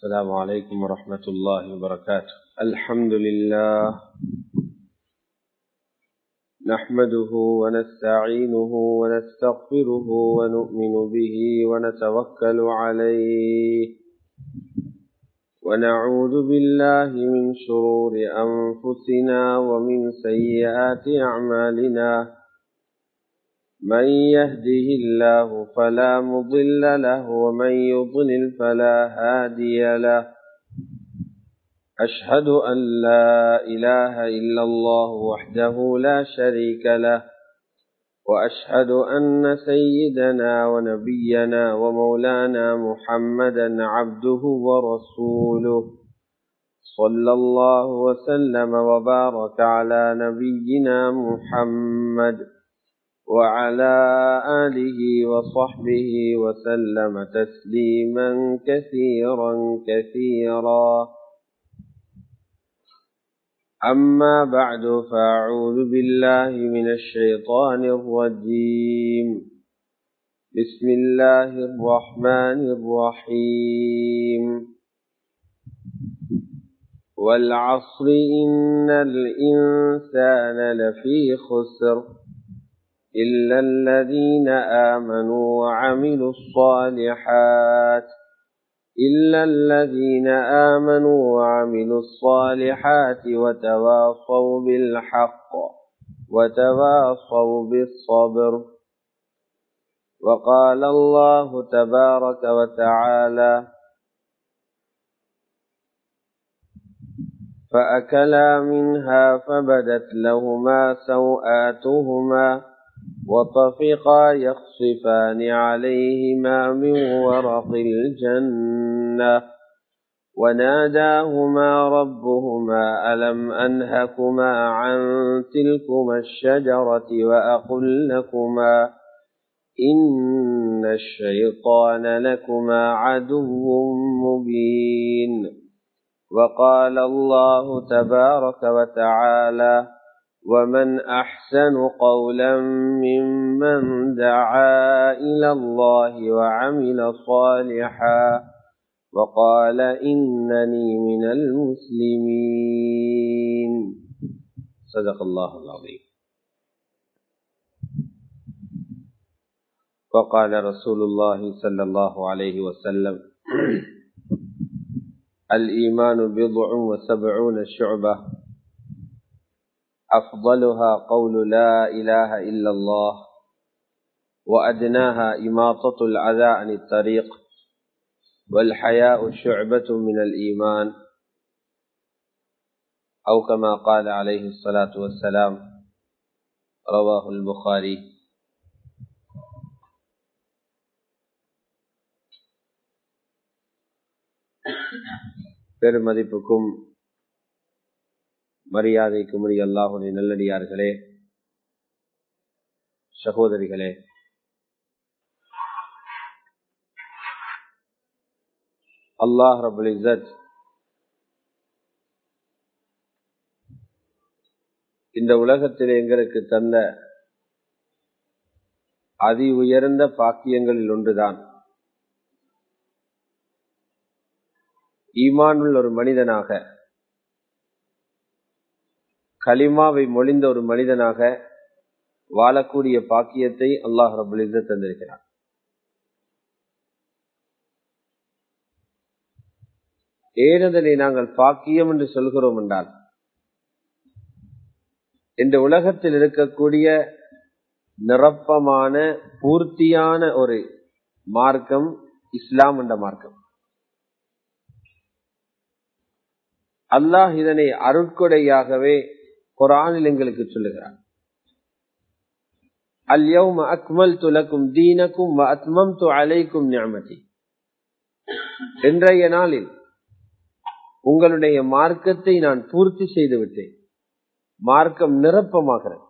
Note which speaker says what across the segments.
Speaker 1: السلام عليكم ورحمة الله وبركاته الحمد لله نحمده ونستعينه ونستغفره ونؤمن به ونتوكل عليه ونعوذ بالله من شرور أنفسنا ومن سيئات أعمالنا من يهده الله فلا مضل له ومن يضلل فلا هادي له أشهد أن لا إله إلا الله وحده لا شريك له وأشهد أن سيدنا ونبينا ومولانا محمدا عبده ورسوله صلى الله وسلم وبارك على نبينا محمد وعلى آله وصحبه وسلم تسليما كثيرا كثيرا أما بعد فأعوذ بالله من الشيطان الرجيم بسم الله الرحمن الرحيم والعصر إن الإنسان لفي خسر إلا الذين آمنوا وعملوا الصالحات إلا الذين آمنوا وعملوا الصالحات وتواصوا بالحق وتواصوا بالصبر وقال الله تبارك وتعالى فأكلا منها فبدت لهما سوآتهما وطفقا يخصفان عليهما من ورق الجنة وناداهما ربهما ألم أنهكما عن تلكما الشجرة وأقل لكما إن الشيطان لكما عدو مبين وقال الله تبارك وتعالى ومن أحسن قولا ممن دعا إلى الله وعمل صالحا وقال إنني من المسلمين صدق الله العظيم وقال رسول الله صلى الله عليه وسلم الإيمان بضع وسبعون شعبة أفضلها قول لا إله إلا الله وأدناها إماطة العذى عن الطريق والحياء شعبة من الإيمان أو كما قال عليه الصلاة والسلام رواه البخاري பெருமதிப்புக்கும் மரியாதைக்கும் உரிய அல்லாஹுடைய நல்லடியார்களே சகோதரிகளே அல்லாஹ் ரபுல் இசத் இந்த உலகத்தில் எங்களுக்கு தந்த அதி உயர்ந்த பாக்கியங்களில் ஒன்றுதான் ஈமானுள்ள ஒரு மனிதனாக கலிமாவை மொழிந்த ஒரு மனிதனாக வாழக்கூடிய பாக்கியத்தை அல்லாஹ் ரபுல் தந்திருக்கிறார் ஏனதனை நாங்கள் பாக்கியம் என்று சொல்கிறோம் என்றால் இந்த உலகத்தில் இருக்கக்கூடிய நிரப்பமான பூர்த்தியான ஒரு மார்க்கம் இஸ்லாம் என்ற மார்க்கம் அல்லாஹ் இதனை அருட்கொடையாகவே குரானில் எங்களுக்கு சொல்லுகிறார் அல்யௌம அக்மல் துலக்கும் தீனக்கும் அத்மம் து அலைக்கும் ஞாமதி இன்றைய நாளில் உங்களுடைய மார்க்கத்தை நான் பூர்த்தி செய்து விட்டேன் மார்க்கம் நிரப்பமாகிறது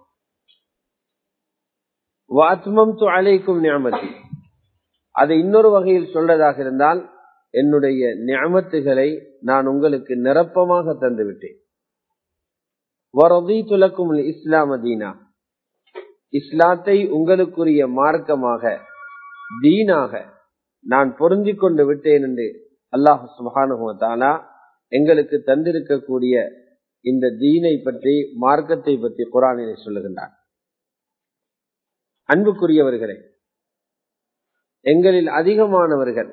Speaker 1: வாத்மம் து அலைக்கும் ஞாமதி அதை இன்னொரு வகையில் சொல்றதாக இருந்தால் என்னுடைய ஞாமத்துகளை நான் உங்களுக்கு நிரப்பமாக தந்து விட்டேன் துலக்கும் இஸ்லாம தீனா இஸ்லாத்தை உங்களுக்குரிய மார்க்கமாக தீனாக நான் பொருந்திக் கொண்டு விட்டேன் என்று அல்லாஹ் சுபானுவத்தாலா எங்களுக்கு தந்திருக்கக்கூடிய இந்த தீனை பற்றி மார்க்கத்தை பற்றி குரானினை சொல்லுகின்றார் அன்புக்குரியவர்களே எங்களில் அதிகமானவர்கள்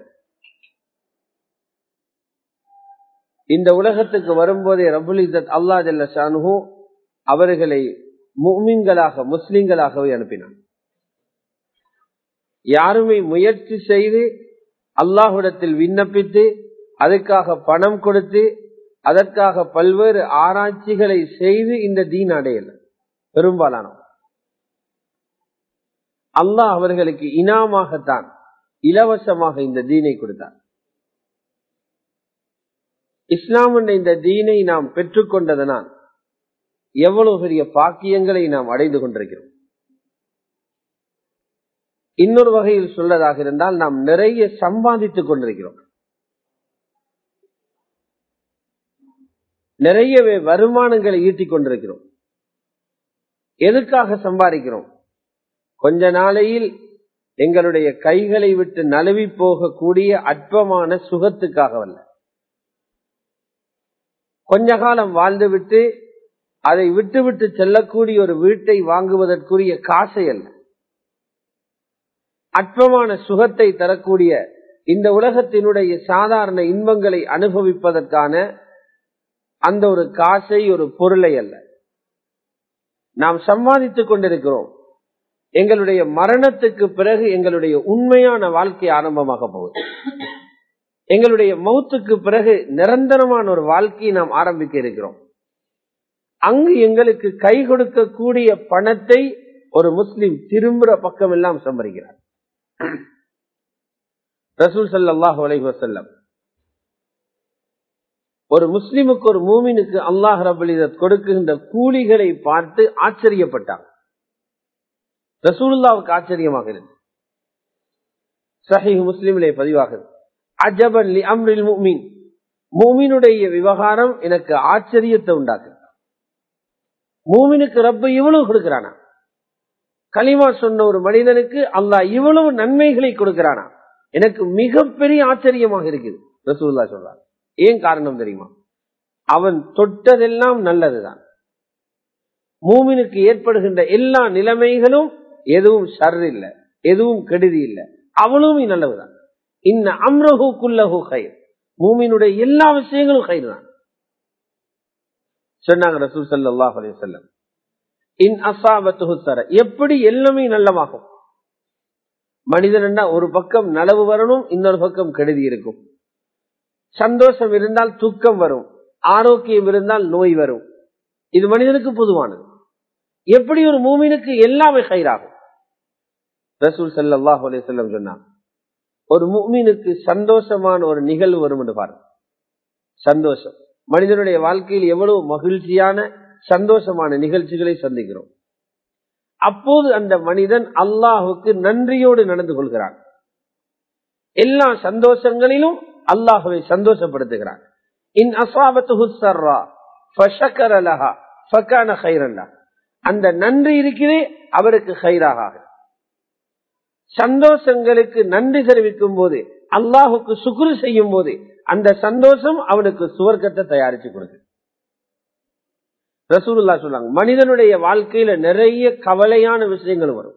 Speaker 1: இந்த உலகத்துக்கு வரும்போதே ரபுல் இசத் அல்லா ஜல்ல ஷானுஹூ அவர்களை முக்மீன்களாக முஸ்லிம்களாகவே அனுப்பினான் யாருமே முயற்சி செய்து அல்லாஹுடத்தில் விண்ணப்பித்து அதுக்காக பணம் கொடுத்து அதற்காக பல்வேறு ஆராய்ச்சிகளை செய்து இந்த தீன் அடையல பெரும்பாலான அல்லாஹ் அவர்களுக்கு இனாமாகத்தான் இலவசமாக இந்த தீனை கொடுத்தார் இஸ்லாம் என்ற இந்த தீனை நாம் பெற்றுக்கொண்டதனால் எவ்வளவு பெரிய பாக்கியங்களை நாம் அடைந்து கொண்டிருக்கிறோம் இன்னொரு வகையில் சொல்லதாக இருந்தால் நாம் நிறைய சம்பாதித்துக் கொண்டிருக்கிறோம் நிறையவே வருமானங்களை ஈட்டிக் கொண்டிருக்கிறோம் எதுக்காக சம்பாதிக்கிறோம் கொஞ்ச நாளையில் எங்களுடைய கைகளை விட்டு நழுவி போகக்கூடிய அற்பமான சுகத்துக்காகவல்ல கொஞ்ச காலம் வாழ்ந்துவிட்டு அதை விட்டுவிட்டு செல்லக்கூடிய ஒரு வீட்டை வாங்குவதற்குரிய காசை அல்ல அற்பமான சுகத்தை தரக்கூடிய இந்த உலகத்தினுடைய சாதாரண இன்பங்களை அனுபவிப்பதற்கான அந்த ஒரு காசை ஒரு பொருளை அல்ல நாம் சம்பாதித்துக் கொண்டிருக்கிறோம் எங்களுடைய மரணத்துக்கு பிறகு எங்களுடைய உண்மையான வாழ்க்கை ஆரம்பமாக போகுது எங்களுடைய மௌத்துக்கு பிறகு நிரந்தரமான ஒரு வாழ்க்கையை நாம் ஆரம்பிக்க இருக்கிறோம் அங்கு எங்களுக்கு கை கொடுக்கக்கூடிய பணத்தை ஒரு முஸ்லிம் திரும்புற பக்கம் எல்லாம் சம்பரிக்கிறார் ரசூல் சல்லாஹ் அலைஹி வசல்லம் ஒரு முஸ்லிமுக்கு ஒரு மூமினுக்கு அல்லாஹ் ரபுலிதத் கொடுக்கின்ற கூலிகளை பார்த்து ஆச்சரியப்பட்டார் ரசூலுல்லாவுக்கு ஆச்சரியமாக இருக்கு சஹி முஸ்லிமிலே பதிவாகுது அஜபன் லி அம்ரில் மூமின் மூமினுடைய விவகாரம் எனக்கு ஆச்சரியத்தை உண்டாக்கு மூமினுக்கு ரப்ப இவ்வளவு கொடுக்கிறானா களிமா சொன்ன ஒரு மனிதனுக்கு அல்லாஹ் இவ்வளவு நன்மைகளை கொடுக்கிறானா எனக்கு மிகப்பெரிய ஆச்சரியமாக இருக்குது ரசூல்லா சொல்றார் ஏன் காரணம் தெரியுமா அவன் தொட்டதெல்லாம் நல்லதுதான் மூமினுக்கு ஏற்படுகின்ற எல்லா நிலைமைகளும் எதுவும் ஷர் இல்ல எதுவும் கெடுதி இல்ல அவளும் நல்லதுதான் இன்ன அம்ரஹு குல்லஹு கயிர் மூமினுடைய எல்லா விஷயங்களும் கயிறு தான் சொன்னாங்க ரசூல் சல்லாஹ் அலையம் இன் அசாபத்து சர எப்படி எல்லாமே நல்லமாகும் மனிதன் ஒரு பக்கம் நலவு வரணும் இன்னொரு பக்கம் கெடுதி இருக்கும் சந்தோஷம் இருந்தால் துக்கம் வரும் ஆரோக்கியம் இருந்தால் நோய் வரும் இது மனிதனுக்கு பொதுவானது எப்படி ஒரு மூமினுக்கு எல்லாமே கயிறாகும் ரசூல் சல்லாஹ் அலையம் சொன்னாங்க ஒரு மூமினுக்கு சந்தோஷமான ஒரு நிகழ்வு வரும் என்று பாருங்க சந்தோஷம் மனிதனுடைய வாழ்க்கையில் எவ்வளவு மகிழ்ச்சியான சந்தோஷமான நிகழ்ச்சிகளை சந்திக்கிறோம் அப்போது அந்த மனிதன் அல்லாஹுக்கு நன்றியோடு நடந்து கொள்கிறான் எல்லா சந்தோஷங்களிலும் அல்லாஹுவை சந்தோஷப்படுத்துகிறான் இன் அசாபத்து அந்த நன்றி இருக்கிறே அவருக்கு ஹைராக சந்தோஷங்களுக்கு நன்றி தெரிவிக்கும் போது அல்லாஹுக்கு சுக்குரு செய்யும் போது அந்த சந்தோஷம் அவனுக்கு சுவர்க்கத்தை தயாரிச்சு கொடுக்கு ரசூலுல்லா சொன்னாங்க மனிதனுடைய வாழ்க்கையில நிறைய கவலையான விஷயங்கள் வரும்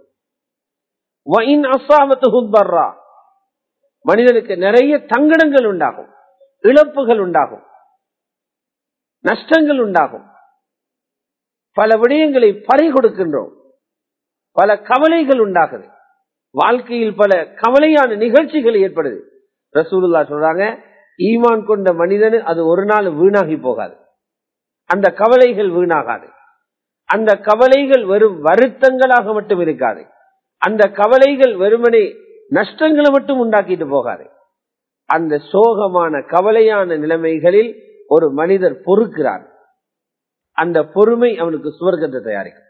Speaker 1: மனிதனுக்கு நிறைய தங்கடங்கள் உண்டாகும் இழப்புகள் உண்டாகும் நஷ்டங்கள் உண்டாகும் பல விடயங்களை பறை கொடுக்கின்றோம் பல கவலைகள் உண்டாகுது வாழ்க்கையில் பல கவலையான நிகழ்ச்சிகள் ஏற்படுது ரசூலுல்லா சொல்றாங்க ஈமான் கொண்ட மனிதனு அது ஒரு நாள் வீணாகி போகாது அந்த கவலைகள் வீணாகாது அந்த கவலைகள் வெறும் வருத்தங்களாக மட்டும் இருக்காது அந்த கவலைகள் வெறுமனே நஷ்டங்களை மட்டும் உண்டாக்கிட்டு போகாது அந்த சோகமான கவலையான நிலைமைகளில் ஒரு மனிதர் பொறுக்கிறார் அந்த பொறுமை அவனுக்கு சுவர்க்கத்தை தயாரிக்கும்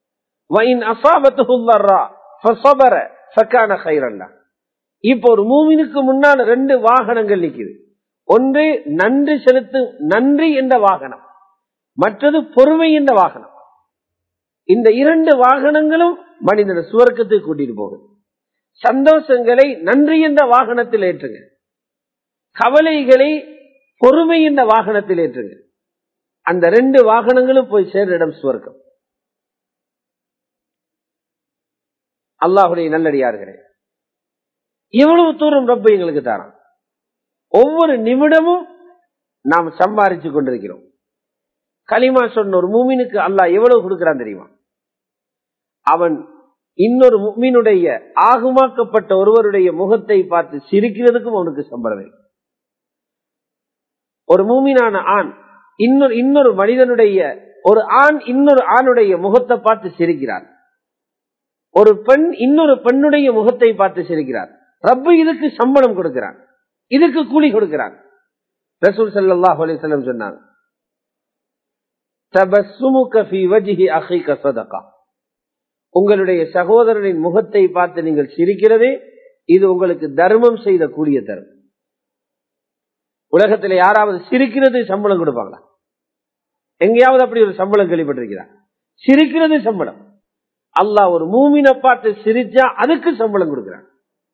Speaker 1: இப்போ ஒரு மூமினுக்கு முன்னால் ரெண்டு வாகனங்கள் நிக்குது ஒன்று நன்றி செலுத்தும் நன்றி என்ற வாகனம் மற்றது பொறுமை என்ற வாகனம் இந்த இரண்டு வாகனங்களும் மனிதன சுவர்க்கத்துக்கு கூட்டிட்டு போகுது சந்தோஷங்களை நன்றி என்ற வாகனத்தில் ஏற்றுங்க கவலைகளை பொறுமை என்ற வாகனத்தில் ஏற்றுங்க அந்த ரெண்டு வாகனங்களும் போய் சேர்ற இடம் சுவர்க்கம் அல்லாஹுடைய நல்லடியார்களே எவ்வளவு தூரம் ரப்ப எங்களுக்கு தாரான் ஒவ்வொரு நிமிடமும் நாம் சம்பாரிச்சு கொண்டிருக்கிறோம் களிமா சொன்ன ஒரு மூமினுக்கு அல்லாஹ் எவ்வளவு கொடுக்கிறான் தெரியுமா அவன் இன்னொரு முக்மீனுடைய ஆகுமாக்கப்பட்ட ஒருவருடைய முகத்தை பார்த்து சிரிக்கிறதுக்கும் அவனுக்கு சம்பளம் ஒரு மூமினான ஆண் இன்னொரு இன்னொரு மனிதனுடைய ஒரு ஆண் இன்னொரு ஆணுடைய முகத்தை பார்த்து சிரிக்கிறார் ஒரு பெண் இன்னொரு பெண்ணுடைய முகத்தை பார்த்து சிரிக்கிறார் ரப்பு இதுக்கு சம்பளம் கொடுக்கிறான் இதுக்கு கூலி கொடுக்கிறான் ரசூல் சல்லாஹ் அலிசல்லம் சொன்னாங்க உங்களுடைய சகோதரனின் முகத்தை பார்த்து நீங்கள் சிரிக்கிறதே இது உங்களுக்கு தர்மம் செய்த கூலிய தரும் உலகத்தில் யாராவது சிரிக்கிறது சம்பளம் கொடுப்பாங்களா எங்கேயாவது அப்படி ஒரு சம்பளம் கேள்விப்பட்டிருக்கிறார் சிரிக்கிறது சம்பளம் அல்லாஹ் ஒரு மூமினை பார்த்து சிரிச்சா அதுக்கு சம்பளம் கொடுக்கிறான்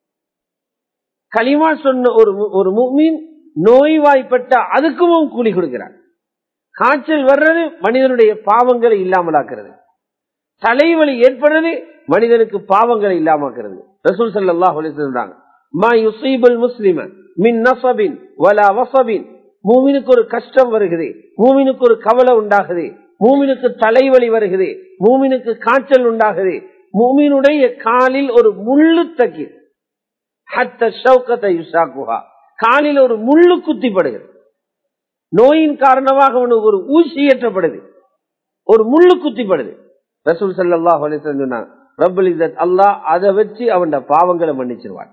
Speaker 1: களிமா சொன்ன ஒரு ஒரு மூமின் நோய்வாய்ப்பட்ட அதுக்கும் கூலி கொடுக்கிறான் காய்ச்சல் வர்றது மனிதனுடைய பாவங்களை இல்லாமலாக்குறது தலைவலி ஏற்படுறது மனிதனுக்கு பாவங்களை இல்லாமக்கிறது ரசூல் சல்லாஹ் சொல்றாங்க மா யுசீபுல் முஸ்லிம மின் நசபின் வலா வசபின் மூமினுக்கு ஒரு கஷ்டம் வருகிறது மூமினுக்கு ஒரு கவலை உண்டாகுது மூமினுக்கு தலைவலி வருகிறது மூமினுக்கு காய்ச்சல் உண்டாகுது மூமினுடைய காலில் ஒரு முள்ளு தக்கி ஹத்த ஷவுக்கத்தை யுசாக்குஹா காலில் ஒரு முள்ளு குத்திப்படுகிறது நோயின் காரணமாக அவனுக்கு ஒரு ஊசி ஏற்றப்படுது ஒரு முள்ளு குத்திப்படுது ரசூல் சல்லாஹ் சொன்னாங்க ரபுல் இசத் அல்லாஹ் அதை வச்சு அவன் பாவங்களை மன்னிச்சிருவான்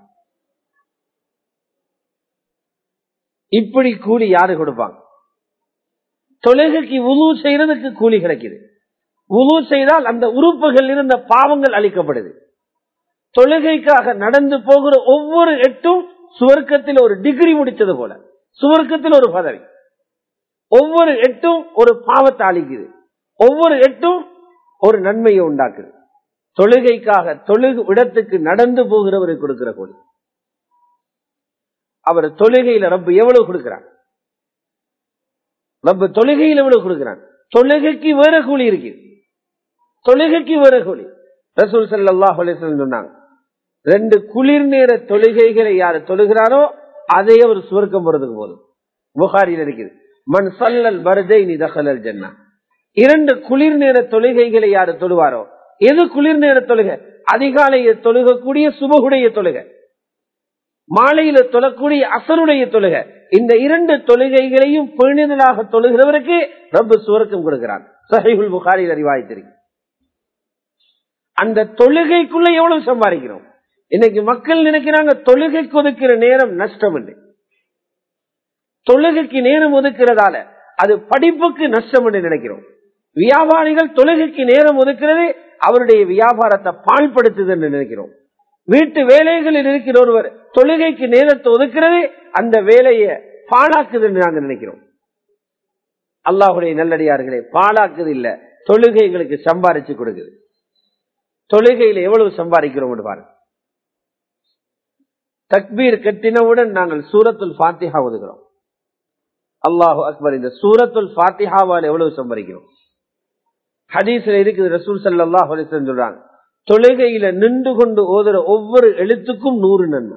Speaker 1: இப்படி கூலி யாரு கொடுப்பாங்க தொழுகைக்கு உழு செய்யறதுக்கு கூலி கிடைக்குது உழு செய்தால் அந்த உறுப்புகள் இருந்த பாவங்கள் அளிக்கப்படுது தொழுகைக்காக நடந்து போகிற ஒவ்வொரு எட்டும் சுவர்க்கத்தில் ஒரு டிகிரி முடிச்சது போல சுவர்க்கத்தில் ஒரு பதவி ஒவ்வொரு எட்டும் ஒரு பாவத்தை அளிக்குது ஒவ்வொரு எட்டும் ஒரு நன்மையை உண்டாக்குது தொழுகைக்காக தொழுகு இடத்துக்கு நடந்து போகிறவருக்கு கொடுக்கிற கூலி அவர் தொழுகையில ரப்பு எவ்வளவு கொடுக்கிறார் ரப்பு தொழுகையில் எவ்வளவு கொடுக்கிறான் தொழுகைக்கு வேற கூலி இருக்கு தொழுகைக்கு வேற கூலி ரசூல் சல்லாஹ் சொன்னாங்க ரெண்டு குளிர் நேர தொழுகைகளை யாரு தொழுகிறாரோ அதே அவர் சுவர்க்கம் போறதுக்கு போதும் புகாரில் இருக்குது மண் சல்லல் பரதை நீ தகலல் ஜன்னா இரண்டு குளிர் நேர தொழுகைகளை யாரு தொழுவாரோ எது குளிர் நேர தொழுகை அதிகாலையை தொழுகக்கூடிய சுபகுடைய தொழுகை மாலையில தொழக்கூடிய அசருடைய தொழுகை இந்த இரண்டு தொழுகைகளையும் பேணிதலாக தொழுகிறவருக்கு ரப்பு சுவர்க்கம் கொடுக்கிறான் சஹிகுல் புகாரில் அறிவாய்த்திருக்கு அந்த தொழுகைக்குள்ள எவ்வளவு சம்பாதிக்கிறோம் இன்னைக்கு மக்கள் நினைக்கிறாங்க தொழுகைக்கு ஒதுக்கிற நேரம் நஷ்டம் என்று தொழுகைக்கு நேரம் ஒதுக்கிறதால அது படிப்புக்கு நஷ்டம் என்று நினைக்கிறோம் வியாபாரிகள் தொழுகைக்கு நேரம் ஒதுக்கிறது அவருடைய வியாபாரத்தை பாழ்படுத்துது என்று நினைக்கிறோம் வீட்டு வேலைகளில் இருக்கிற ஒருவர் தொழுகைக்கு நேரத்தை ஒதுக்கிறது அந்த வேலையை பாழாக்குது என்று நாங்கள் நினைக்கிறோம் அல்லாஹுடைய நல்லடியார்களே பாழாக்குது இல்ல தொழுகைகளுக்கு சம்பாரிச்சு கொடுக்குது தொழுகையில எவ்வளவு சம்பாதிக்கிறோம் பாருங்க தக்பீர் கட்டினவுடன் நாங்கள் சூரத்துல் பாத்திஹா ஒதுக்கிறோம் அல்லாஹு அக்பர் இந்த சூரத்துல் பாத்திஹாவால் எவ்வளவு சம்பாதிக்கிறோம் ஹதீஸ்ல இருக்குது ரசூல் சல்லாஹ் சொல்றாங்க தொழுகையில நின்று கொண்டு ஓதுற ஒவ்வொரு எழுத்துக்கும் நூறு நன்மை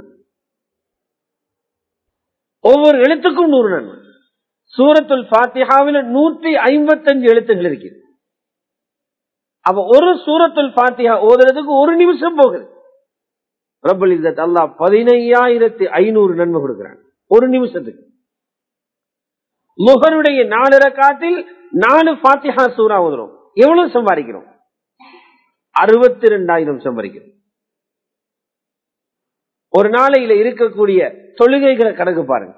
Speaker 1: ஒவ்வொரு எழுத்துக்கும் நூறு நன்மை சூரத்துல் பாத்திஹாவில நூற்றி ஐம்பத்தஞ்சு எழுத்துகள் இருக்குது அப்ப ஒரு சூரத்துல் பாத்திஹா ஓதுறதுக்கு ஒரு நிமிஷம் போகுது ரப்பல் இzzat அல்லாஹ் பதினையாயிரத்தி ஐநூறு நன்மை கொடுக்கிறான் ஒரு நிமிஷத்துக்கு முகருடைய நாலு ரக்காத்தில் நாலு பாத்திஹா சூறா ஓதுறோம் எவ்வளவு சம்பாதிக்கிறோம் அறுபத்தி ரெண்டாயிரம் சம்பாதிக்கிறோம் ஒரு நாளையில இருக்கக்கூடிய தொழுகைகளை கணக்கு பாருங்க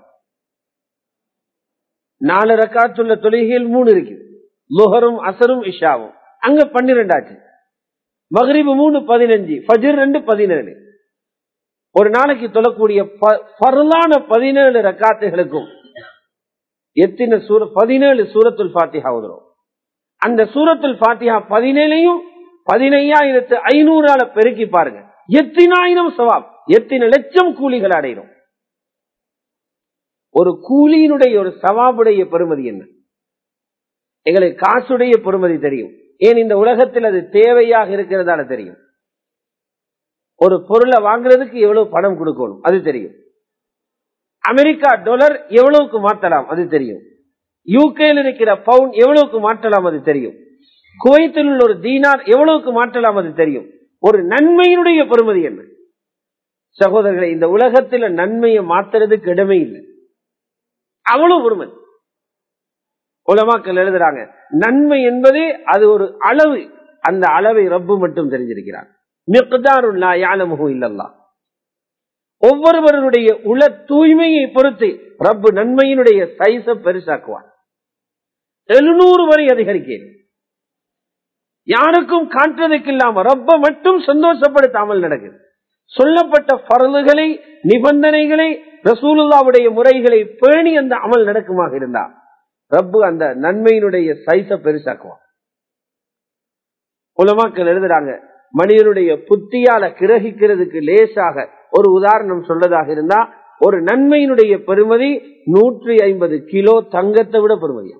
Speaker 1: நாலு ரக்காத்துள்ள தொழுகைகள் மூணு இருக்குது முகரும் அசரும் இஷாவும் அங்க பன்னிரெண்டாச்சு மகரிபு மூணு பதினஞ்சு ஃபஜர் ரெண்டு பதினேழு ஒரு நாளைக்கு தொழக்கூடிய பரலான பதினேழு ரக்காத்துகளுக்கும் எத்தனை சூர பதினேழு சூரத்துல் பாத்திஹா ஓதுறோம் அந்த சூரத்துல் பாத்திஹா பதினேழையும் பதினையாயிரத்து ஐநூறால பெருக்கி பாருங்க எத்தனாயிரம் சவாப் எத்தனை லட்சம் கூலிகள் அடைகிறோம் ஒரு கூலியினுடைய ஒரு சவாபுடைய பெருமதி என்ன எங்களுக்கு காசுடைய பெருமதி தெரியும் ஏன் இந்த உலகத்தில் அது தேவையாக இருக்கிறதால தெரியும் ஒரு பொருளை வாங்குறதுக்கு எவ்வளவு பணம் கொடுக்கணும் அது தெரியும் அமெரிக்கா டாலர் எவ்வளவுக்கு மாற்றலாம் அது தெரியும் யூகேல இருக்கிற பவுன் எவ்வளவுக்கு மாற்றலாம் அது தெரியும் குவைத்தில் உள்ள ஒரு தீனார் எவ்வளவுக்கு மாற்றலாம் அது தெரியும் ஒரு நன்மையினுடைய பெருமதி என்ன சகோதரர்களை இந்த உலகத்துல நன்மையை மாத்துறதுக்கு இடமே இல்லை அவ்வளவு பெருமதி உலமாக்கள் எழுதுறாங்க நன்மை என்பது அது ஒரு அளவு அந்த அளவை ரப்பு மட்டும் தெரிஞ்சிருக்கிறார் மிக்தாருல்லா யானமுகம் இல்லல்லா ஒவ்வொருவருடைய உள தூய்மையை பொறுத்து ரப்பு நன்மையினுடைய சைஸ பெருசாக்குவார் எழுநூறு வரை அதிகரிக்கிறேன் யாருக்கும் காட்டுறதுக்கு இல்லாம ரப்ப மட்டும் சந்தோஷப்படுத்தாமல் நடக்குது சொல்லப்பட்ட பரலுகளை நிபந்தனைகளை ரசூலுல்லாவுடைய முறைகளை பேணி அந்த அமல் நடக்குமாக இருந்தா ரப்பு அந்த நன்மையினுடைய சைஸ பெருசாக்குவான் உலமாக்கள் எழுதுறாங்க மனிதனுடைய புத்தியால கிரகிக்கிறதுக்கு லேசாக ஒரு உதாரணம் சொல்றதாக இருந்தா ஒரு நன்மையினுடைய பெருமதி நூற்றி ஐம்பது கிலோ தங்கத்தை விட பெருமதியாகும்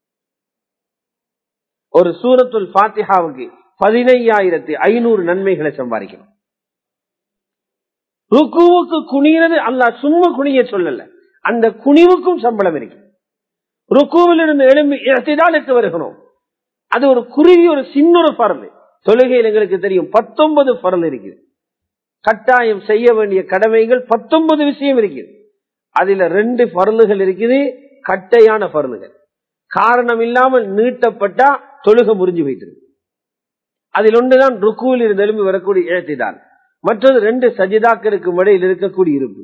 Speaker 1: ஒரு சூரத்துல் பாத்திஹாவுக்கு பதினையாயிரத்தி ஐநூறு நன்மைகளை சம்பாதிக்கணும் ருக்குவுக்கு குனிகிறது அல்ல சும்மா குனிய சொல்லல அந்த குனிவுக்கும் சம்பளம் இருக்கு ருக்குவில் இருந்து எழும்பி இடத்திற்கு வருகிறோம் அது ஒரு குருவி ஒரு சின்ன ஒரு பரல் தொழுகையில் எங்களுக்கு தெரியும் பத்தொன்பது பரல் இருக்குது கட்டாயம் செய்ய வேண்டிய கடமைகள் பத்தொன்பது விஷயம் இருக்குது அதுல ரெண்டு பரலுகள் இருக்குது கட்டையான பரலுகள் காரணம் இல்லாமல் நீட்டப்பட்டா தொழுக முறிஞ்சு வைத்திருக்கும் அதில் ஒன்றுதான் ருக்குவில் இருந்து எழும்பி வரக்கூடிய இழத்திதான் மற்றது ரெண்டு சஜிதாக்களுக்கு இடையில் இருக்கக்கூடிய இருப்பு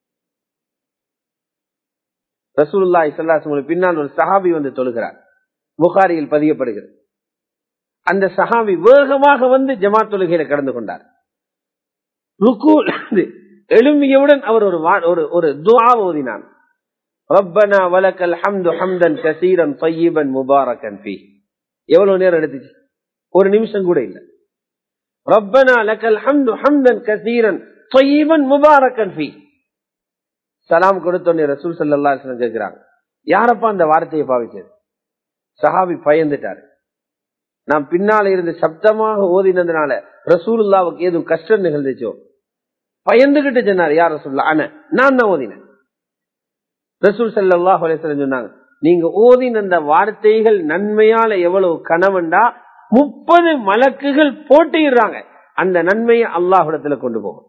Speaker 1: ரசூல்லாய் சல்லாசம் பின்னால் ஒரு சஹாபி வந்து தொழுகிறார் புகாரியில் பதியப்படுகிறது அந்த சஹாபி வேகமாக வந்து ஜமா தொழுகையில கடந்து கொண்டார் ருக்கு எழும்பியவுடன் அவர் ஒரு ஒரு ஒரு துவா ஓதினான் ரப்பனா வலக்கல் ஹம்து ஹம்தன் கசீரன் தொய்யீபன் முபாரக்கன் பி எவ்வளவு நேரம் எடுத்துச்சு ஒரு நிமிஷம் கூட இல்லை ரப்பனா லக்கல் ஹம்து ஹம்தன் கசீரன் தொய்யீபன் முபாரக்கன் பி சலாம் கொடுத்தோன்னே ரசூல் சல்லா கேட்கிறாங்க யாரப்பா அந்த வார்த்தையை பாவிச்சது சஹாபி பயந்துட்டாரு நான் பின்னால இருந்து சப்தமாக ஓதினதுனால ரசூலுல்லாவுக்கு ஏதும் கஷ்டம் நிகழ்ந்துச்சோ பயந்துகிட்டு சொன்னார் யார் ரசூல்லா ஆன நான் தான் ஓதினேன் ரசூல் சல்லாஹ் அலேஸ்வரன் சொன்னாங்க நீங்க ஓதின அந்த வார்த்தைகள் நன்மையால எவ்வளவு கனவண்டா முப்பது மலக்குகள் போட்டிடுறாங்க அந்த நன்மையை அல்லாஹிடத்துல கொண்டு போகும்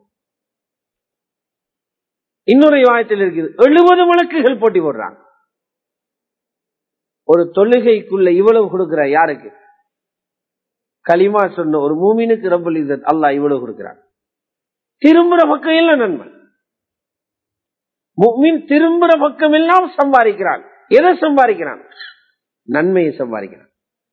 Speaker 1: இன்னொரு வாயத்தில் இருக்குது எழுபது வழக்குகள் போட்டி போடுறாங்க ஒரு தொழுகைக்குள்ள இவ்வளவு கொடுக்கிற யாருக்கு களிமா சொன்ன ஒரு மூமினுக்கு ரப்பல் இzzat அல்லாஹ் இவ்வளவு கொடுக்கிறான் திரும்புற பக்கம் எல்லாம் நன்மை முக்மின் திரும்புற பக்கம் எல்லாம் சம்பாதிக்கிறான் எதை சம்பாதிக்கிறான் நன்மையை சம்பாதிக்கிறான்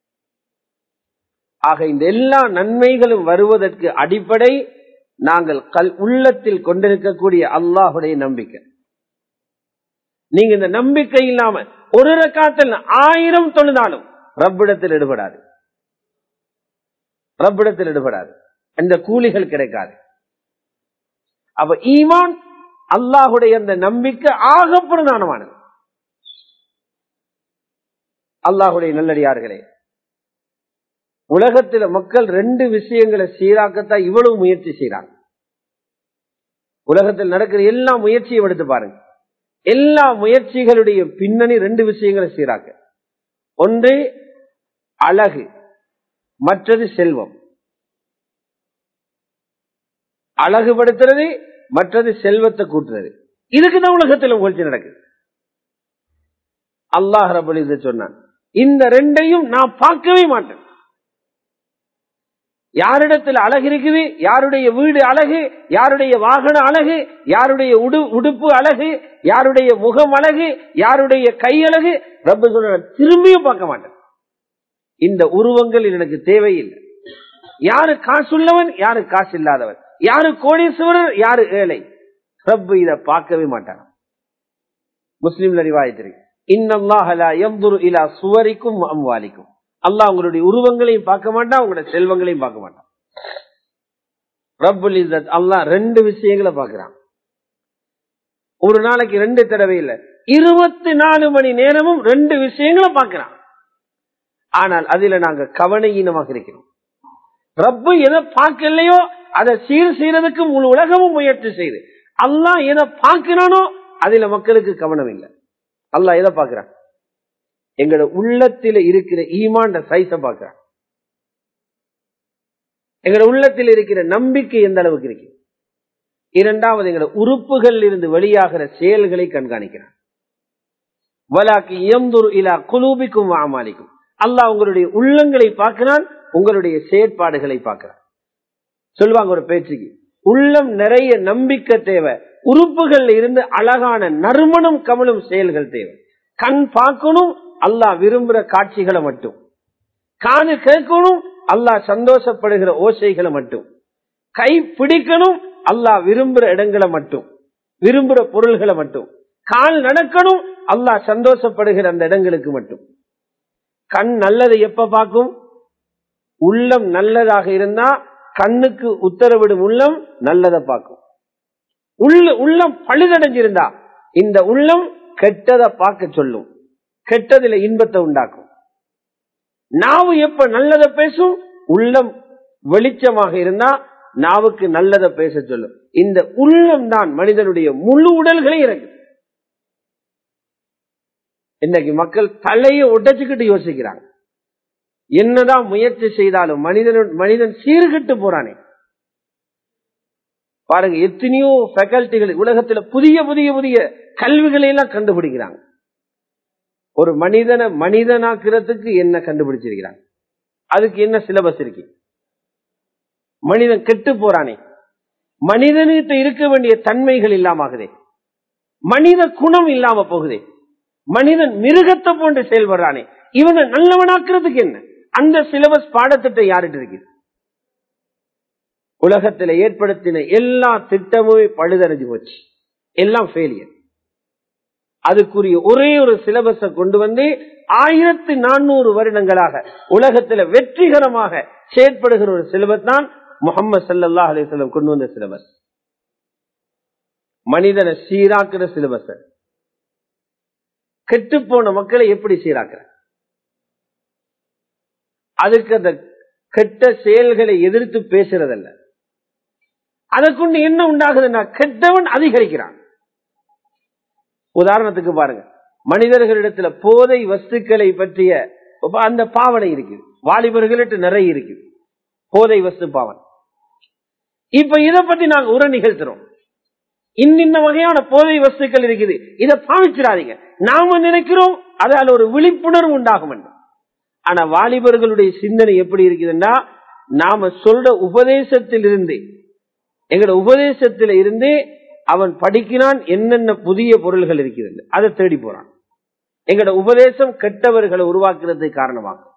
Speaker 1: ஆக இந்த எல்லா நன்மைகளும் வருவதற்கு அடிப்படை நாங்கள் கல் உள்ளத்தில் கொண்டிருக்கக்கூடிய அல்லாஹுடைய நம்பிக்கை நீங்க இந்த நம்பிக்கை இல்லாம ஒரு ரக்காத்தில் ஆயிரம் தொழுதாலும் ரப்பிடத்தில் ஈடுபடாது ரப்பிடத்தில் ஈடுபடாது அந்த கூலிகள் கிடைக்காது அப்ப ஈமான் அல்லாஹுடைய அந்த நம்பிக்கை ஆக பிரதானமானது அல்லாஹுடைய நல்லடியார்களே உலகத்தில் மக்கள் ரெண்டு விஷயங்களை சீராக்கத்தான் இவ்வளவு முயற்சி செய்யறாங்க உலகத்தில் நடக்கிற எல்லா முயற்சியும் எடுத்து பாருங்க எல்லா முயற்சிகளுடைய பின்னணி ரெண்டு விஷயங்களை சீராக்க ஒன்று அழகு மற்றது செல்வம் அழகுபடுத்துறது மற்றது செல்வத்தை கூட்டுறது இதுக்குதான் உலகத்தில் முயற்சி நடக்குது அல்லாஹ் ரபுல் இதை சொன்னான் இந்த ரெண்டையும் நான் பார்க்கவே மாட்டேன் யாரிடத்தில் அழகு இருக்குது யாருடைய வீடு அழகு யாருடைய வாகன அழகு யாருடைய உடு உடுப்பு அழகு யாருடைய முகம் அழகு யாருடைய கை அழகு ரப்ப சொல்ற திரும்பியும் பார்க்க மாட்டேன் இந்த உருவங்கள் எனக்கு தேவையில்லை யாரு காசுள்ளவன் யாரு காசு இல்லாதவன் யாரு கோடீஸ்வரர் யாரு ஏழை ரப்பு இதை பார்க்கவே மாட்டான் முஸ்லீம்ல ரிவாயத்திற்கு இன்னல்லாஹலா எம்புரு இலா சுவரிக்கும் அம்வாலிக்கும் அல்லாஹ் உங்களுடைய உருவங்களையும் பார்க்க மாட்டான் உங்களுடைய செல்வங்களையும் பார்க்க மாட்டான் ரப்புல் இசத் அல்லாஹ் ரெண்டு விஷயங்களை பார்க்கிறான் ஒரு நாளைக்கு ரெண்டு தடவை இல்ல இருபத்தி நாலு மணி நேரமும் ரெண்டு விஷயங்களை பார்க்கிறான் ஆனால் அதுல நாங்க கவனையீனமாக இருக்கிறோம் ரப்பு எதை பார்க்கலையோ அதை சீர் செய்யறதுக்கு முழு உலகமும் முயற்சி செய்து அல்லாஹ் எதை பார்க்கிறானோ அதுல மக்களுக்கு கவனம் இல்லை அல்லாஹ் எதை பார்க்கிறான் எங்களோட உள்ளத்தில இருக்கிற ஈமாண்ட சைஸ பார்க்கிறான் எங்களோட உள்ளத்தில் இருக்கிற நம்பிக்கை எந்த அளவுக்கு இருக்கு இரண்டாவது எங்களோட உறுப்புகள் இருந்து வெளியாகிற செயல்களை கண்காணிக்கிறான் வலாக்கி எந்தொரு இலா குலூபிக்கும் அமாலிக்கும் அல்லாஹ் உங்களுடைய உள்ளங்களை பார்க்கிறான் உங்களுடைய செயற்பாடுகளை பார்க்கிறான் சொல்லுவாங்க ஒரு பேச்சுக்கு உள்ளம் நிறைய நம்பிக்கை தேவை உறுப்புகள் இருந்து அழகான நறுமணம் கமலும் செயல்கள் தேவை கண் பார்க்கணும் அல்லாஹ் விரும்புற காட்சிகளை மட்டும் காது கேட்கணும் அல்லாஹ் சந்தோஷப்படுகிற ஓசைகளை மட்டும் கை பிடிக்கணும் அல்லாஹ் விரும்புற இடங்களை மட்டும் விரும்புற பொருள்களை மட்டும் கால் நடக்கணும் அல்லாஹ் சந்தோஷப்படுகிற அந்த இடங்களுக்கு மட்டும் கண் நல்லதை எப்ப பார்க்கும் உள்ளம் நல்லதாக இருந்தா கண்ணுக்கு உத்தரவிடும் உள்ளம் நல்லதை பார்க்கும் உள்ள உள்ளம் பழுதடைஞ்சிருந்தா இந்த உள்ளம் கெட்டதை பார்க்க சொல்லும் கெட்டதுல இன்பத்தை உண்டாக்கும் நாவு எப்ப நல்லதை பேசும் உள்ளம் வெளிச்சமாக இருந்தா நாவுக்கு நல்லதை பேச சொல்லும் இந்த உள்ளம் தான் மனிதனுடைய முழு உடல்களை இறங்கு இன்னைக்கு மக்கள் தலையை உடைச்சுக்கிட்டு யோசிக்கிறாங்க என்னதான் முயற்சி செய்தாலும் மனிதன் மனிதன் சீர்கிட்டு போறானே பாருங்க எத்தனையோ ஃபேக்கல்டிகள் உலகத்துல புதிய புதிய புதிய கல்விகளை எல்லாம் கண்டுபிடிக்கிறாங்க ஒரு மனிதனை மனிதனாக்குறதுக்கு என்ன கண்டுபிடிச்சிருக்கிறாங்க அதுக்கு என்ன சிலபஸ் இருக்கு மனிதன் கெட்டு போறானே மனிதனுக்கிட்ட இருக்க வேண்டிய தன்மைகள் இல்லாமகுதே மனித குணம் இல்லாம போகுதே மனிதன் மிருகத்தை போன்று செயல்படுறானே இவனை நல்லவனாக்குறதுக்கு என்ன அந்த சிலபஸ் பாடத்திட்டம் யார்கிட்ட இருக்கு உலகத்துல ஏற்படுத்தின எல்லா திட்டமுமே பழுதடைஞ்சு போச்சு எல்லாம் ஃபெயிலியர் அதுக்குரிய ஒரே ஒரு சிலபஸ கொண்டு வந்து ஆயிரத்தி நானூறு வருடங்களாக உலகத்துல வெற்றிகரமாக செயற்படுகிற ஒரு சிலபஸ் தான் முகமது சல்லா அலிஸ்லம் கொண்டு வந்த சிலபஸ் மனிதனை சீராக்குற சிலபஸ் கெட்டு போன மக்களை எப்படி சீராக்குற அதுக்கு அந்த கெட்ட செயல்களை எதிர்த்து பேசுறதல்ல அதை கொண்டு என்ன உண்டாகுதுன்னா கெட்டவன் அதிகரிக்கிறான் உதாரணத்துக்கு பாருங்க மனிதர்களிடத்துல போதை வஸ்துக்களை பற்றிய அந்த பாவனை இருக்குது வாலிபர்கள்ட்ட நிறைய இருக்குது போதை வஸ்து பாவனை இப்ப இத பத்தி நாங்க உரை நிகழ்த்துறோம் இன்னின்ன வகையான போதை வஸ்துக்கள் இருக்குது இதை பாவிச்சிடாதீங்க நாம நினைக்கிறோம் அதால ஒரு விழிப்புணர்வு உண்டாகும் என்று ஆனா வாலிபர்களுடைய சிந்தனை எப்படி இருக்குதுன்னா நாம சொல்ற உபதேசத்தில் இருந்து எங்களோட உபதேசத்தில இருந்து அவன் படிக்கிறான் என்னென்ன புதிய பொருள்கள் இருக்கிறது அதை தேடி போறான் எங்களோட உபதேசம் கெட்டவர்களை உருவாக்குறதுக்கு காரணமாகும்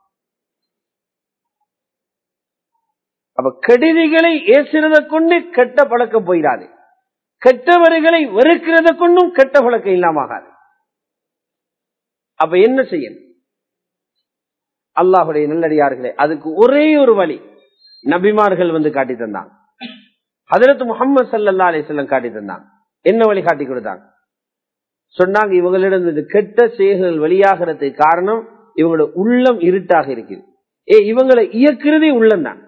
Speaker 1: அப்ப கெடுதிகளை ஏசுறத கொண்டு கெட்ட பழக்கம் போயிடாது கெட்டவர்களை வெறுக்கிறத கொண்டும் கெட்ட பழக்கம் இல்லாமகாது அப்ப என்ன செய்யணும் அல்லாஹுடைய நல்லடியார்களே அதுக்கு ஒரே ஒரு வழி நபிமார்கள் வந்து காட்டி தந்தாங்க ஹதரத் முகமது சல்லா அலிஸ்லாம் காட்டி தந்தாங்க என்ன வழி காட்டி கொடுத்தாங்க சொன்னாங்க இவங்களிடம் இந்த கெட்ட செயல்கள் வெளியாகிறதுக்கு காரணம் இவங்களோட உள்ளம் இருட்டாக இருக்குது ஏ இவங்களை இயக்குறதே உள்ளம் தான்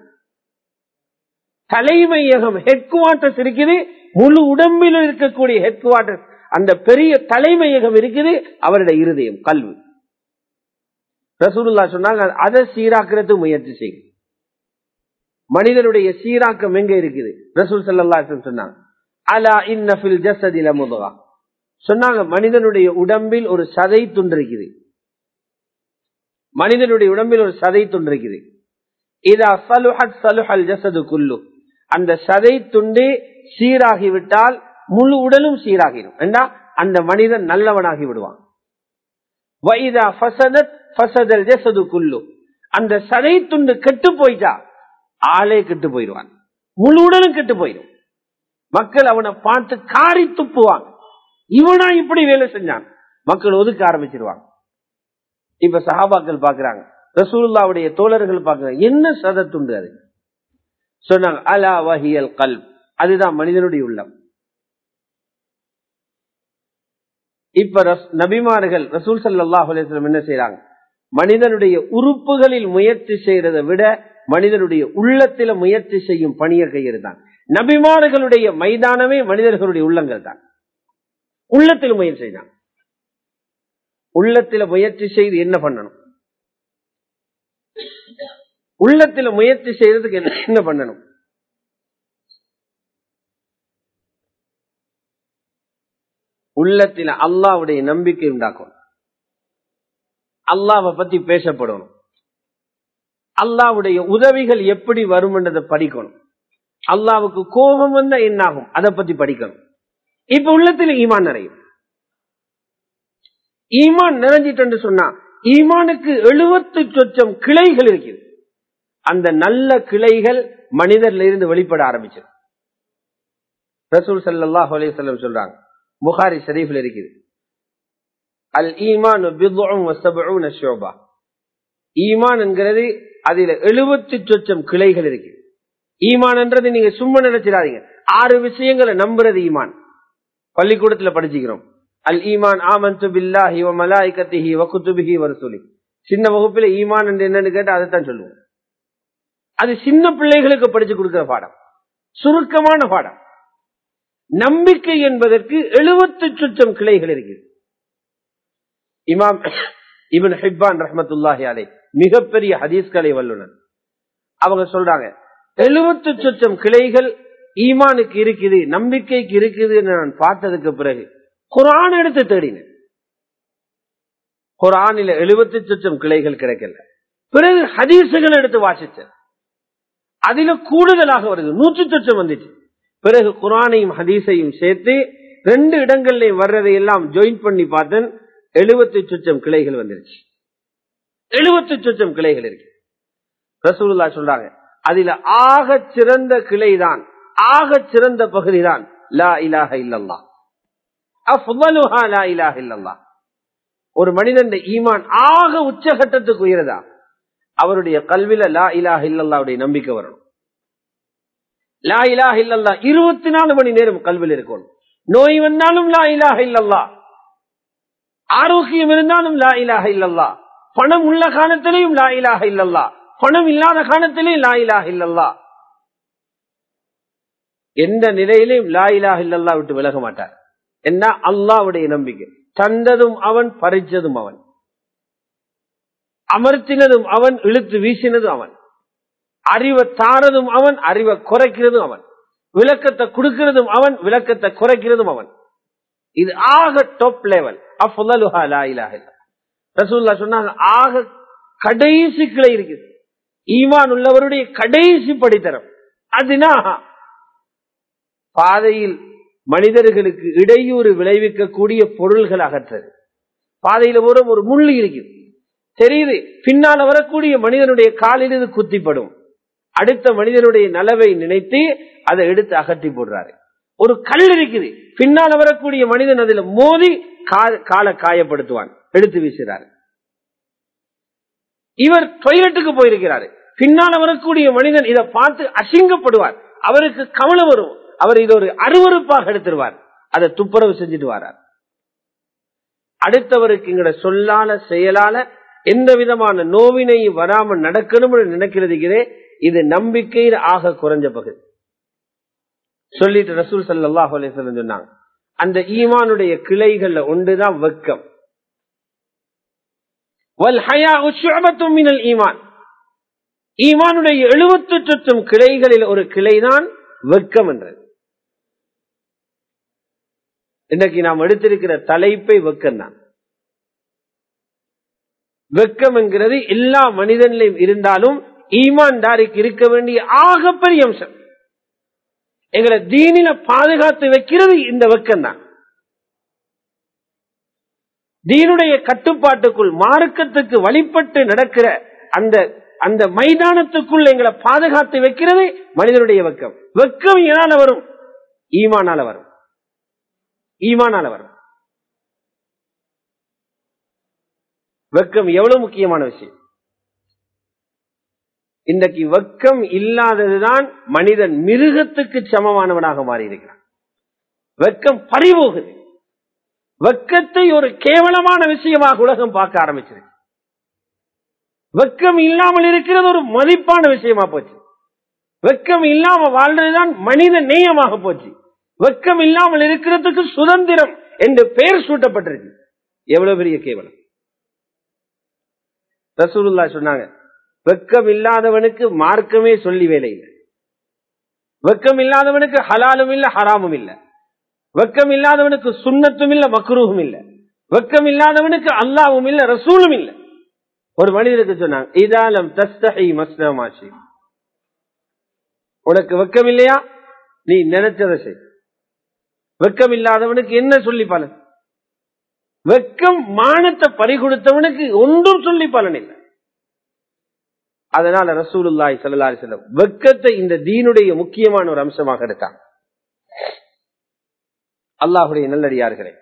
Speaker 1: தலைமையகம் ஹெட் குவார்டர்ஸ் இருக்குது முழு உடம்பில் இருக்கக்கூடிய ஹெட் குவார்டர்ஸ் அந்த பெரிய தலைமையகம் இருக்குது அவருடைய இருதயம் கல்வி ரசூலுல்லா சொன்னாங்க அதை சீராக்குறது முயற்சி செய்யும் மனிதனுடைய சீராக்கம் எங்க இருக்குது ரசூல் சல்லா சொன்னாங்க அலா இன்னபில் ஜசதில முதகா சொன்னாங்க மனிதனுடைய உடம்பில் ஒரு சதை துண்டு இருக்குது மனிதனுடைய உடம்பில் ஒரு சதை துண்டு இருக்குது இதா சலுஹத் சலுஹல் ஜசது குல்லு அந்த சதை துண்டு சீராகிவிட்டால் முழு உடலும் சீராகிடும் ஏண்டா அந்த மனிதன் நல்லவனாகி விடுவான் வைதா ஃபசதத் ஃபசதல் ஜசது குல்லு அந்த சதை துண்டு கெட்டு போயிட்டா ஆளே கெட்டு போயிடுவான் முழு உடலும் கெட்டு போயிடும் மக்கள் அவனை பார்த்து காரி துப்புவாங்க இவனா இப்படி வேலை செஞ்சான் மக்கள் ஒதுக்க ஆரம்பிச்சிருவாங்க இப்ப சஹாபாக்கள் பாக்குறாங்க ரசூல்லாவுடைய தோழர்கள் பாக்குறாங்க என்ன சதத்துண்டு அது சொன்னாங்க அலா வஹியல் கல் அதுதான் மனிதனுடைய உள்ளம் இப்ப ரஸ்- நபிமார்கள் ரசூல் சல்லாஹ் அலிஸ்லம் என்ன செய்யறாங்க மனிதனுடைய உறுப்புகளில் முயற்சி செய்யறதை விட மனிதனுடைய உள்ளத்தில முயற்சி செய்யும் பணியை கையிருந்தான் நபிமார்களுடைய மைதானமே மனிதர்களுடைய உள்ளங்கள் தான் உள்ளத்தில் முயற்சி செய்தான் உள்ளத்தில முயற்சி செய்து என்ன பண்ணணும் உள்ளத்தில முயற்சி செய்யறதுக்கு என்ன என்ன பண்ணணும் உள்ளத்தில அல்லாவுடைய நம்பிக்கை உண்டாக்கணும் அல்லாவை பத்தி பேசப்படணும் அல்லாவுடைய உதவிகள் எப்படி வரும் என்றதை படிக்கணும் அல்லாவுக்கு கோபம் வந்தா என்னாகும் அதை பத்தி படிக்கணும் இப்ப உள்ளத்துல ஈமான் நிறையும் ஈமான் நிறைஞ்சிட்டு சொன்னா ஈமானுக்கு எழுபத்து சொச்சம் கிளைகள் இருக்குது அந்த நல்ல கிளைகள் மனிதர்ல இருந்து வெளிப்பட ஆரம்பிச்சது ரசூல் சல்லாஹ் அலையம் சொல்றாங்க புகாரி ஷரீஃபில் இருக்குது அல் ஈமான் ஷோபா ஈமான் என்கிறது அதுல எழுபத்தி சொச்சம் கிளைகள் இருக்கு ஈமான் என்றது நீங்க சும்மா நினைச்சிடாதீங்க ஆறு விஷயங்களை நம்புறது ஈமான் பள்ளிக்கூடத்துல படிச்சுக்கிறோம் அல் ஈமான் ஆமந்து பில்லாஹி வ மலாய்கத்திஹி வ குத்துபிஹி வ ரசூலி சின்ன வகுப்புல ஈமான் என்று என்னன்னு கேட்டா அதைத்தான் சொல்லுவோம் அது சின்ன பிள்ளைகளுக்கு படிச்சு கொடுக்கிற பாடம் சுருக்கமான பாடம் நம்பிக்கை என்பதற்கு எழுபத்து சுற்றம் கிளைகள் இருக்குது இமாம் இவன் ஹிப்பான் ரஹமத்துல்லாஹி அலை மிகப்பெரிய ஹதீஸ்களை வல்லுனர் அவங்க சொல்றாங்க எழுபத்து சொச்சம் கிளைகள் ஈமானுக்கு இருக்குது நம்பிக்கைக்கு இருக்குது நான் பார்த்ததுக்கு பிறகு குரான் எடுத்து தேடினேன் குரானில எழுபத்தி சொச்சம் கிளைகள் கிடைக்கல பிறகு ஹதீசுகள் எடுத்து வாசிச்சேன் அதுல கூடுதலாக வருது நூற்றி சொச்சம் வந்துச்சு பிறகு குரானையும் ஹதீஸையும் சேர்த்து ரெண்டு இடங்கள்லயும் வர்றதை எல்லாம் ஜாயின் பண்ணி பார்த்தேன் எழுபத்தி சொச்சம் கிளைகள் வந்துருச்சு எழுபத்தி சொச்சம் கிளைகள் இருக்கு ரசூலுல்லா சொல்றாங்க அதுல ஆக சிறந்த கிளைதான் ஆக சிறந்த பகுதி தான் லா இலாஹ இல்லல்லா அஃதலுஹா லா இலாஹ இல்லல்லா ஒரு மனிதன் ஈமான் ஆக உச்சகட்டத்துக்கு உயரதா அவருடைய கல்வில லா இலாஹ இல்லல்லாவுடைய நம்பிக்கை வரணும் லா இலாஹ இல்லல்லா இருபத்தி நாலு மணி நேரம் கல்வியில் இருக்கணும் நோய் வந்தாலும் லா இலாஹ இல்லல்லா ஆரோக்கியம் இருந்தாலும் லா இலாஹ இல்லல்லா பணம் உள்ள காலத்திலையும் லா இலாஹ இல்லல்லா பணம் இல்லாத காலத்திலையும் லா இலாஹ இல்லல்லா எந்த நிலையிலையும் லா இலாஹ இல்லல்லா விட்டு விலக மாட்டார் என்ன அல்லாவுடைய நம்பிக்கை தந்ததும் அவன் பறிச்சதும் அவன் அமர்த்தினதும் அவன் இழுத்து வீசினதும் அவன் அறிவை தாரதும் அவன் அறிவை குறைக்கிறதும் அவன் விளக்கத்தை கொடுக்கிறதும் அவன் விளக்கத்தை குறைக்கிறதும் அவன் இது ஆக டாப் லெவல் அஃபுல்லா லா இலாஹ இல்லல்லா ரசூல்லா சொன்னாங்க ஆக கடைசி கிளை இருக்குது ஈமான் உள்ளவருடைய கடைசி படித்தரம் அதுனா பாதையில் மனிதர்களுக்கு இடையூறு விளைவிக்கக்கூடிய பொருள்கள் அகற்றது பாதையில ஒரு ஒரு முள்ளு இருக்குது தெரியுது பின்னால வரக்கூடிய மனிதனுடைய காலில் இது குத்திப்படும் அடுத்த மனிதனுடைய நலவை நினைத்து அதை எடுத்து அகற்றி போடுறாரு ஒரு கல் இருக்குது பின்னால வரக்கூடிய மனிதன் அதுல மோதி காலை காயப்படுத்துவான் எடுத்து வீசுறாரு இவர் டொய்லெட்டுக்கு போயிருக்கிறாரு பின்னால வரக்கூடிய மனிதன் இதை பார்த்து அசிங்கப்படுவார் அவருக்கு கவலை வரும் அவர் இது ஒரு அருவறுப்பாக எடுத்துருவார் அதை துப்புரவு செஞ்சுட்டு வரார் அடுத்தவருக்கு எங்கட சொல்லால செயலால எந்த விதமான நோவினை வராம நடக்கணும்னு நினைக்கிறதுக்கிறே இது நம்பிக்கையில் ஆக குறைஞ்ச பகுதி சொல்லிட்டு ரசூல் சல்லாஹ் அலிஸ்லம் சொன்னாங்க அந்த ஈமானுடைய கிளைகள்ல ஒன்றுதான் வெக்கம் ஈமான் ஈமானுடைய எழுபத்து சொச்சம் கிளைகளில் ஒரு கிளைதான் வெக்கம் என்றது இன்றைக்கு நாம் எடுத்திருக்கிற தலைப்பை வெக்கம் தான் வெக்கம் என்கிறது எல்லா மனிதனிலையும் இருந்தாலும் ஈமான்தாரிக்கு இருக்க வேண்டிய ஆகப்பெரிய அம்சம் எங்களை தீனில பாதுகாத்து வைக்கிறது இந்த வெக்கம் தான் தீனுடைய கட்டுப்பாட்டுக்குள் மார்க்கத்துக்கு வழிபட்டு நடக்கிற அந்த அந்த மைதானத்துக்குள் எங்களை பாதுகாத்து வைக்கிறது மனிதனுடைய வெக்கம் வெக்கம் என்னால வரும் ஈமானால வரும் ஈமானால வரும் வெக்கம் எவ்வளவு முக்கியமான விஷயம் இன்றைக்கு வெக்கம் இல்லாததுதான் மனிதன் மிருகத்துக்கு சமமானவனாக மாறி இருக்கிறான் வெக்கம் பறிபோகுது வெக்கத்தை ஒரு கேவலமான விஷயமாக உலகம் பார்க்க ஆரம்பிச்சிருக்கு வெக்கம் இல்லாமல் இருக்கிறது ஒரு மதிப்பான விஷயமா போச்சு வெக்கம் இல்லாம வாழ்றதுதான் மனித நேயமாக போச்சு வெக்கம் இல்லாமல் இருக்கிறதுக்கு சுதந்திரம் என்று பெயர் சூட்டப்பட்டிருக்கு எவ்வளவு பெரிய கேவலம் ரசூலுல்லா சொன்னாங்க வெக்கம் இல்லாதவனுக்கு மார்க்கமே சொல்லி வேலை இல்லை வெக்கம் இல்லாதவனுக்கு ஹலாலும் இல்ல ஹராமும் இல்ல வெக்கம் இல்லாதவனுக்கு சுண்ணத்தும் இல்ல மக்ரூவும் இல்ல வெக்கம் இல்லாதவனுக்கு அல்லாவும் இல்ல ரசூலும் இல்ல ஒரு மனிதனுக்கு சொன்னாங்க இதாலம் தஸ்தகை மஸ்னமாசி உனக்கு வெக்கம் இல்லையா நீ நினைச்சதை செய் வெக்கம் இல்லாதவனுக்கு என்ன சொல்லி பலன் வெக்கம் மானத்தை பறிகொடுத்தவனுக்கு ஒன்றும் சொல்லி பலன் இல்லை அதனால ரசூலுல்லாய் சல்லாரி செல்லம் வெக்கத்தை இந்த தீனுடைய முக்கியமான ஒரு அம்சமாக எடுத்தாங்க அல்லாஹுடைய நல்லடியார்களே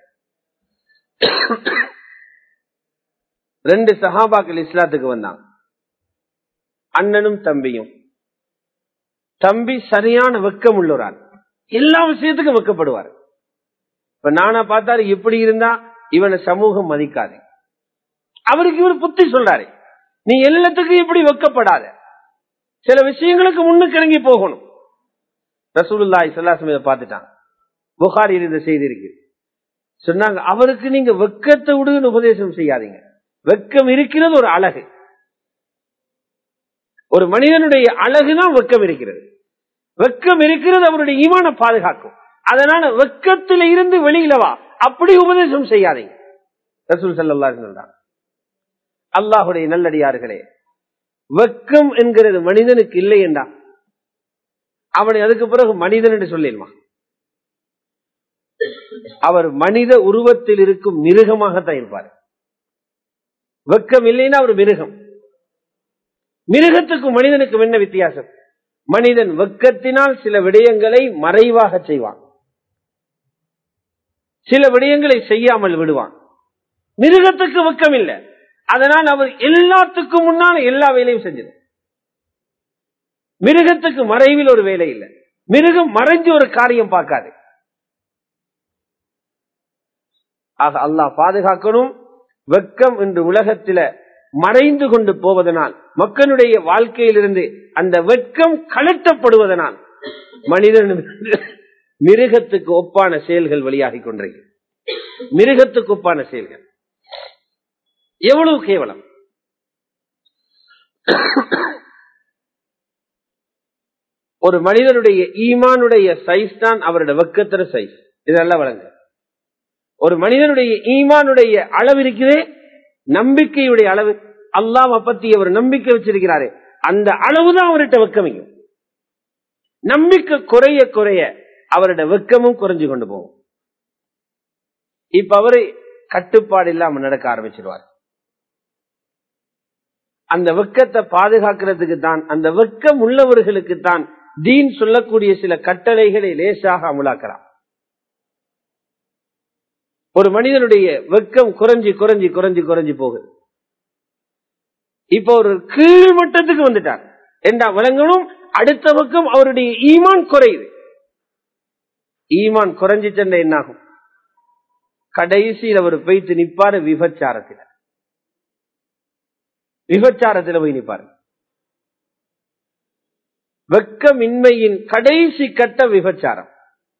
Speaker 1: ரெண்டு சஹாபாக்கள் இஸ்லாத்துக்கு வந்தாங்க அண்ணனும் தம்பியும் தம்பி சரியான வெக்கம் உள்ளவரால் எல்லா விஷயத்துக்கும் வெக்கப்படுவார் இப்ப நானா பார்த்தாரு எப்படி இருந்தா இவனை சமூகம் மதிக்காது அவருக்கு இவர் புத்தி சொல்றாரு நீ எல்லாத்துக்கும் இப்படி வெக்கப்படாத சில விஷயங்களுக்கு முன்னுக்கு இறங்கி போகணும் ரசூலுல்லாய் சொல்லாசம் இதை பார்த்துட்டாங்க புகாரி இந்த செய்தி இருக்கு சொன்னாங்க அவருக்கு நீங்க வெக்கத்தை விடுன்னு உபதேசம் செய்யாதீங்க வெக்கம் இருக்கிறது ஒரு அழகு ஒரு மனிதனுடைய அழகுதான் வெக்கம் இருக்கிறது வெக்கம் இருக்கிறது அவருடைய ஈமான பாதுகாக்கும் அதனால வெக்கத்தில இருந்து வெளியில வா அப்படி உபதேசம் செய்யாதீங்க ரசூல் சல்லா சொல்றாங்க அல்லாஹுடைய நல்லடியார்களே வெக்கம் என்கிறது மனிதனுக்கு இல்லை என்றா அவனை அதுக்கு பிறகு மனிதன் என்று சொல்லிடுவான் அவர் மனித உருவத்தில் இருக்கும் மிருகமாகத்தான் இருப்பார் வெக்கம் இல்லைன்னா அவர் மிருகம் மிருகத்துக்கும் மனிதனுக்கும் என்ன வித்தியாசம் மனிதன் வெக்கத்தினால் சில விடயங்களை மறைவாக செய்வான் சில விடயங்களை செய்யாமல் விடுவான் மிருகத்துக்கு வெக்கம் இல்லை அதனால் அவர் எல்லாத்துக்கும் முன்னால் எல்லா வேலையும் செஞ்சது மிருகத்துக்கு மறைவில் ஒரு வேலை இல்லை மிருகம் மறைஞ்சு ஒரு காரியம் பார்க்காது ஆக அல்லாஹ் பாதுகாக்கணும் வெக்கம் என்று உலகத்தில மறைந்து கொண்டு போவதனால் மக்களுடைய வாழ்க்கையிலிருந்து அந்த வெட்கம் கலட்டப்படுவதனால் மனிதன் மிருகத்துக்கு ஒப்பான செயல்கள் வெளியாகி கொண்டிருக்கு மிருகத்துக்கு ஒப்பான செயல்கள் எவ்வளவு கேவலம் ஒரு மனிதனுடைய ஈமானுடைய சைஸ் தான் அவருடைய வெக்கத்திர சைஸ் இதெல்லாம் வழங்க ஒரு மனிதனுடைய ஈமானுடைய அளவு இருக்குதே நம்பிக்கையுடைய அளவு அல்லாம பத்தி அவர் நம்பிக்கை வச்சிருக்கிறாரு அந்த அளவுதான் அவர்கிட்ட வெக்கமையும் நம்பிக்கை குறைய குறைய அவருடைய வெக்கமும் குறைஞ்சு கொண்டு போகும் இப்ப அவரு கட்டுப்பாடு இல்லாம நடக்க ஆரம்பிச்சிருவார் அந்த வெக்கத்தை பாதுகாக்கிறதுக்கு தான் அந்த வெக்கம் உள்ளவர்களுக்கு தான் தீன் சொல்லக்கூடிய சில கட்டளைகளை லேசாக அமுலாக்கலாம் ஒரு மனிதனுடைய வெக்கம் குறைஞ்சி குறைஞ்சி குறைஞ்சி குறைஞ்சி போகுது இப்ப ஒரு கீழ் மட்டத்துக்கு வந்துட்டார் என்றா விளங்கணும் அடுத்த பக்கம் அவருடைய ஈமான் குறையுது ஈமான் குறைஞ்சி சென்ற என்னாகும் கடைசியில் அவர் பெய்த்து நிப்பாரு விபச்சாரத்தில் விபச்சாரத்தில் போய் நிற்பாரு வெக்கமின்மையின் கடைசி கட்ட விபச்சாரம்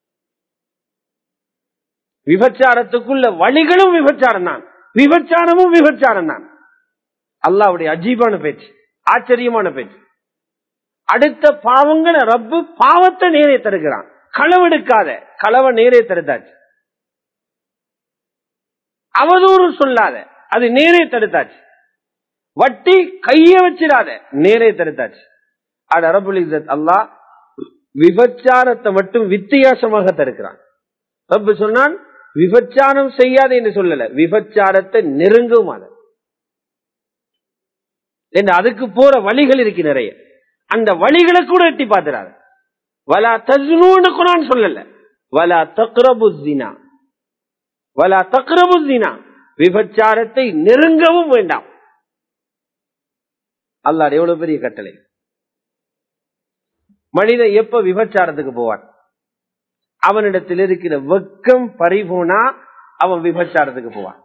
Speaker 1: விபச்சாரத்துக்குள்ள வழிகளும் விபச்சாரம் தான் விபச்சாரமும் விபச்சாரம் தான் அல்லாவுடைய அஜீபான பேச்சு ஆச்சரியமான பேச்சு அடுத்த பாவங்களை ரப்பு பாவத்தை நேரே தருகிறான் களவெடுக்காத களவ நேரே தடுத்தாச்சு அவதூறு சொல்லாத அது நேரே தடுத்தாச்சு வட்டி கைய வச்சிடாத நேரே தடுத்தாச்சு அது அரபுல் இசத் அல்லா விபச்சாரத்தை மட்டும் வித்தியாசமாக தடுக்கிறான் ரப்பு சொன்னான் விபச்சாரம் செய்யாத என்று சொல்லல விபச்சாரத்தை நெருங்கும் அத அதுக்கு போற வழிகள் இருக்கு நிறைய அந்த வழிகளை கூட எட்டி பார்த்துறாரு வலா தஜ்னூன்னு குரான் சொல்லல வலா தக்ரபுசினா வலா தக்ரபுசினா விபச்சாரத்தை நெருங்கவும் வேண்டாம் அல்லாட எவ்வளவு பெரிய கட்டளை மனிதன் எப்ப விபச்சாரத்துக்கு போவான் அவனிடத்தில் இருக்கிற வெக்கம் பறிபோனா அவன் விபச்சாரத்துக்கு போவான்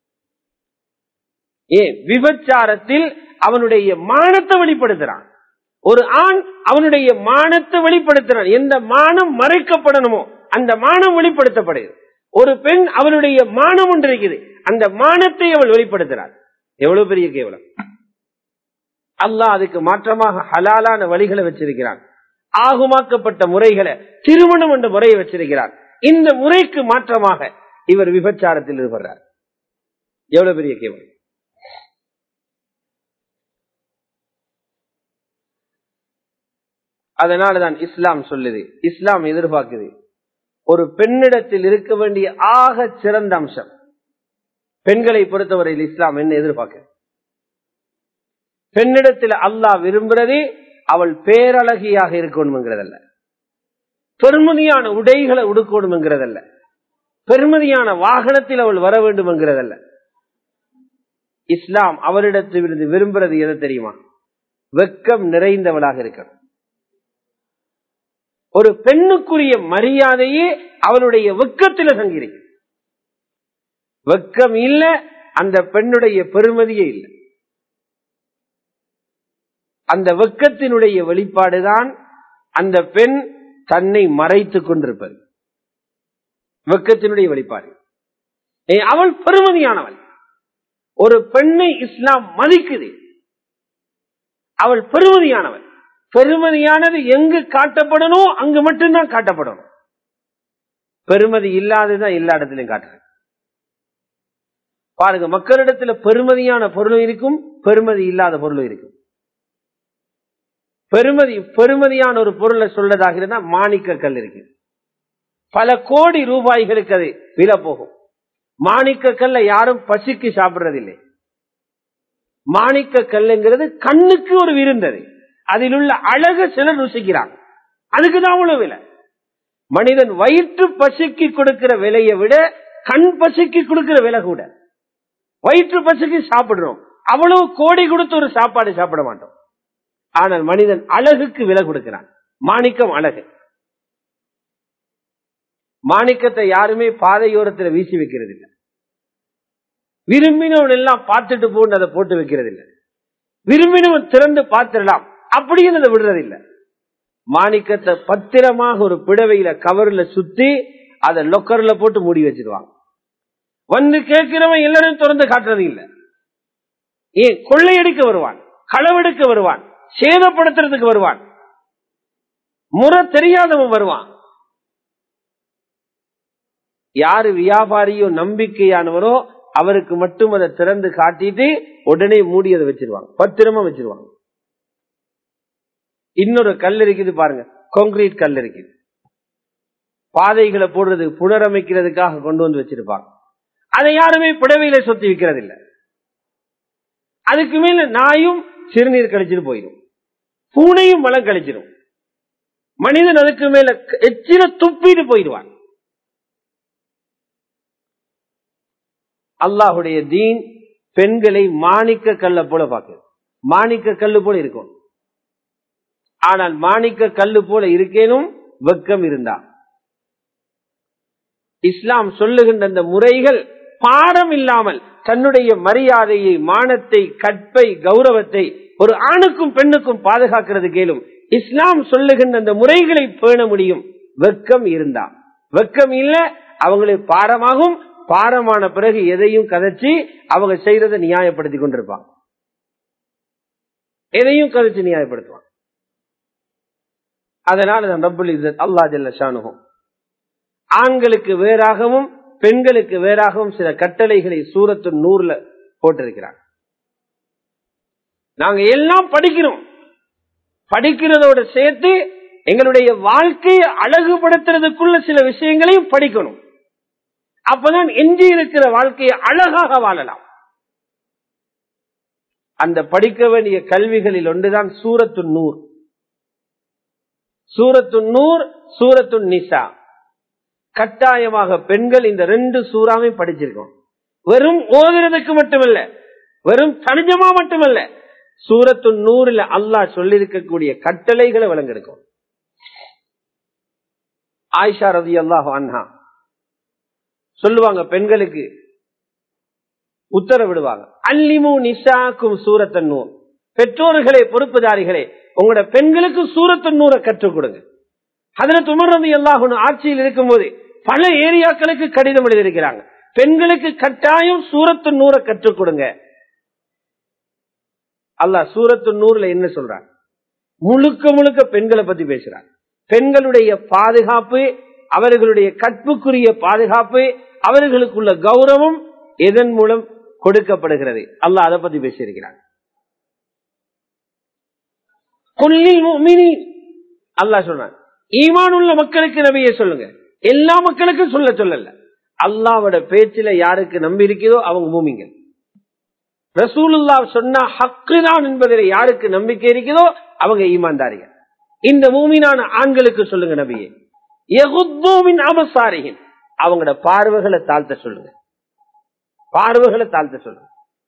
Speaker 1: ஏன் விபச்சாரத்தில் அவனுடைய மானத்தை வெளிப்படுத்துறான் ஒரு ஆண் அவனுடைய மானத்தை வெளிப்படுத்துறான் எந்த மானம் மறைக்கப்படணுமோ அந்த மானம் வெளிப்படுத்தப்படுது ஒரு பெண் அவளுடைய மானம் ஒன்று இருக்குது அந்த மானத்தை அவள் வெளிப்படுத்துறாள் எவ்வளவு பெரிய கேவலம் அல்லாஹ் அதுக்கு மாற்றமாக ஹலாலான வழிகளை வச்சிருக்கிறான் ஆகுமாக்கப்பட்ட முறைகளை திருமணம் என்ற முறையை வச்சிருக்கிறார் இந்த முறைக்கு மாற்றமாக இவர் விபச்சாரத்தில் ஈடுபடுறார் எவ்வளவு பெரிய கேவலம் அதனாலதான் இஸ்லாம் சொல்லுது இஸ்லாம் எதிர்பார்க்குது ஒரு பெண்ணிடத்தில் இருக்க வேண்டிய ஆக சிறந்த அம்சம் பெண்களை பொறுத்தவரையில் இஸ்லாம் என்ன எதிர்பார்க்க பெண்ணிடத்தில் அல்லாஹ் விரும்புறதே அவள் பேரழகியாக இருக்கணும்ங்கிறதல்ல பெருமதியான உடைகளை உடுக்கணும் என்கிறதல்ல பெருமதியான வாகனத்தில் அவள் வர வேண்டும் என்கிறதல்ல இஸ்லாம் அவரிடத்திலிருந்து விரும்புறது எது தெரியுமா வெக்கம் நிறைந்தவளாக இருக்கணும் ஒரு பெண்ணுக்குரிய மரியாதையே அவளுடைய வெக்கத்தில் தங்கியிருக்கு வெக்கம் இல்ல அந்த பெண்ணுடைய பெருமதியே இல்லை அந்த வெக்கத்தினுடைய வெளிப்பாடுதான் அந்த பெண் தன்னை மறைத்துக் கொண்டிருப்பது வெக்கத்தினுடைய வெளிப்பாடு அவள் பெருமதியானவள் ஒரு பெண்ணை இஸ்லாம் மதிக்குது அவள் பெருமதியானவள் பெருமதியானது எங்கு காட்டப்படணும் அங்கு மட்டும்தான் காட்டப்படணும் பெருமதி இல்லாததான் எல்லா இடத்திலும் காட்டுறது பாருங்க மக்களிடத்துல பெருமதியான பொருளும் இருக்கும் பெருமதி இல்லாத பொருளும் இருக்கும் பெருமதி பெருமதியான ஒரு பொருளை சொல்றதாக இருந்தா மாணிக்க கல் இருக்கு பல கோடி ரூபாய்களுக்கு அது விலை போகும் மாணிக்க கல்ல யாரும் பசிக்கு சாப்பிடுறதில்லை மாணிக்க கல்லுங்கிறது கண்ணுக்கு ஒரு விருந்தது அதில் உள்ள அழக சிலர் ருசிக்கிறாங்க அதுக்குதான் அவ்வளவு விலை மனிதன் வயிற்று பசிக்கு கொடுக்கிற விலையை விட கண் பசிக்கு கொடுக்கிற விலை கூட வயிற்று பசிக்கு சாப்பிடுறோம் அவ்வளவு கோடி கொடுத்து ஒரு சாப்பாடு சாப்பிட மாட்டோம் ஆனால் மனிதன் அழகுக்கு விலை கொடுக்கிறான் மாணிக்கம் அழகு மாணிக்கத்தை யாருமே பாதையோரத்தில் வீசி வைக்கிறது இல்லை விரும்பினவன் எல்லாம் பார்த்துட்டு போன்னு அதை போட்டு வைக்கிறது இல்லை விரும்பினவன் திறந்து பார்த்திடலாம் அப்படின்னு அதை விடுறதில்லை மாணிக்கத்தை பத்திரமாக ஒரு பிடவையில கவர்ல சுத்தி அதை லொக்கர்ல போட்டு மூடி வச்சிருவாங்க வந்து கேட்கிறவன் எல்லாரும் திறந்து காட்டுறது இல்லை ஏன் கொள்ளையடிக்க வருவான் களவெடுக்க வருவான் சேதப்படுத்துறதுக்கு வருவான் முறை தெரியாதவன் வருவான் யாரு வியாபாரியோ நம்பிக்கையானவரோ அவருக்கு மட்டும் அதை திறந்து காட்டிட்டு உடனே மூடி அதை வச்சிருவாங்க பத்திரமா வச்சிருவாங்க இன்னொரு கல் இருக்குது பாருங்க கான்கிரீட் கல் இருக்குது பாதைகளை போடுறது புனரமைக்கிறதுக்காக கொண்டு வந்து வச்சிருப்பாங்க அதை யாருமே புடவையில சொத்தி விற்கிறது இல்லை அதுக்கு மேல நாயும் சிறுநீர் கழிச்சிட்டு போயிடும் பூனையும் மலம் கழிச்சிடும் மனிதன் அதுக்கு மேல எச்சில துப்பிட்டு போயிடுவான் அல்லாஹுடைய தீன் பெண்களை மாணிக்க கல்ல போல பார்க்குது மாணிக்க கல்லு போல இருக்கும் ஆனால் மாணிக்க கல்லு போல இருக்கேனும் வெக்கம் இருந்தா இஸ்லாம் சொல்லுகின்ற அந்த முறைகள் பாடம் இல்லாமல் தன்னுடைய மரியாதையை மானத்தை கற்பை கௌரவத்தை ஒரு ஆணுக்கும் பெண்ணுக்கும் பாதுகாக்கிறது கேளும் இஸ்லாம் சொல்லுகின்ற அந்த முறைகளை பேண முடியும் வெக்கம் இருந்தா வெக்கம் இல்ல அவங்களுக்கு பாரமாகும் பாரமான பிறகு எதையும் கதைச்சு அவங்க செய்யறதை நியாயப்படுத்தி கொண்டிருப்பாங்க எதையும் கதைச்சு நியாயப்படுத்துவாங்க அதனால தான் ரப்புல் இஸ்ஸத் அல்லா ஜல்ல ஷானுகும் ஆண்களுக்கு வேறாகவும் பெண்களுக்கு வேறாகவும் சில கட்டளைகளை சூரத்து நூறுல போட்டிருக்கிறார் நாங்க எல்லாம் படிக்கிறோம் படிக்கிறதோட சேர்த்து எங்களுடைய வாழ்க்கையை அழகுபடுத்துறதுக்குள்ள சில விஷயங்களையும் படிக்கணும் அப்பதான் எஞ்சி இருக்கிற வாழ்க்கையை அழகாக வாழலாம் அந்த படிக்க வேண்டிய கல்விகளில் ஒன்றுதான் சூரத்து நூர் சூரத்து நூர் சூரத்து நிசா கட்டாயமாக பெண்கள் இந்த ரெண்டு சூறாவை படிச்சிருக்கோம் வெறும் ஓதுறதுக்கு மட்டுமல்ல வெறும் தனிஜமா மட்டுமல்ல சூரத்து நூறுல அல்லாஹ் சொல்லியிருக்கக்கூடிய கட்டளைகளை விளங்கெடுக்கும் ஆயிஷா ரதி அல்லாஹ் அன்ஹா சொல்லுவாங்க பெண்களுக்கு உத்தரவிடுவாங்க அல்லிமு நிஷாக்கும் சூரத்தன் நூர் பெற்றோர்களே பொறுப்புதாரிகளே உங்களோட பெண்களுக்கு சூரத்தன் நூரை கற்றுக் கொடுங்க அதுல துமரது எல்லாகும் ஆட்சியில் இருக்கும் போது பல ஏரியாக்களுக்கு கடிதம் எழுதியிருக்கிறாங்க பெண்களுக்கு கட்டாயம் சூரத்து நூரை கற்றுக் கொடுங்க அல்ல சூரத்து நூறுல என்ன சொல்றாங்க முழுக்க முழுக்க பெண்களை பத்தி பேசுறாங்க பெண்களுடைய பாதுகாப்பு அவர்களுடைய கற்புக்குரிய பாதுகாப்பு அவர்களுக்குள்ள கௌரவம் எதன் மூலம் கொடுக்கப்படுகிறது அல்லாஹ் அதை பத்தி பேசியிருக்கிறான் அல்லாஹ் சொல்றான் ஈமான் உள்ள மக்களுக்கு நபியை சொல்லுங்க எல்லா மக்களுக்கும் சொல்ல சொல்லல அல்லாவோட பேச்சில யாருக்கு நம்பி இருக்கிறதோ அவங்க மூமிங்க ரசூலுல்லா சொன்னா ஹக்கு தான் என்பதில் யாருக்கு நம்பிக்கை இருக்கிறதோ அவங்க ஈமான்தாரிகள் இந்த மூமினான ஆண்களுக்கு சொல்லுங்க நபியே எகுத்தோவின் அபசாரிகள் அவங்களோட பார்வைகளை தாழ்த்த சொல்லுங்க பார்வைகளை தாழ்த்த சொல்லுங்க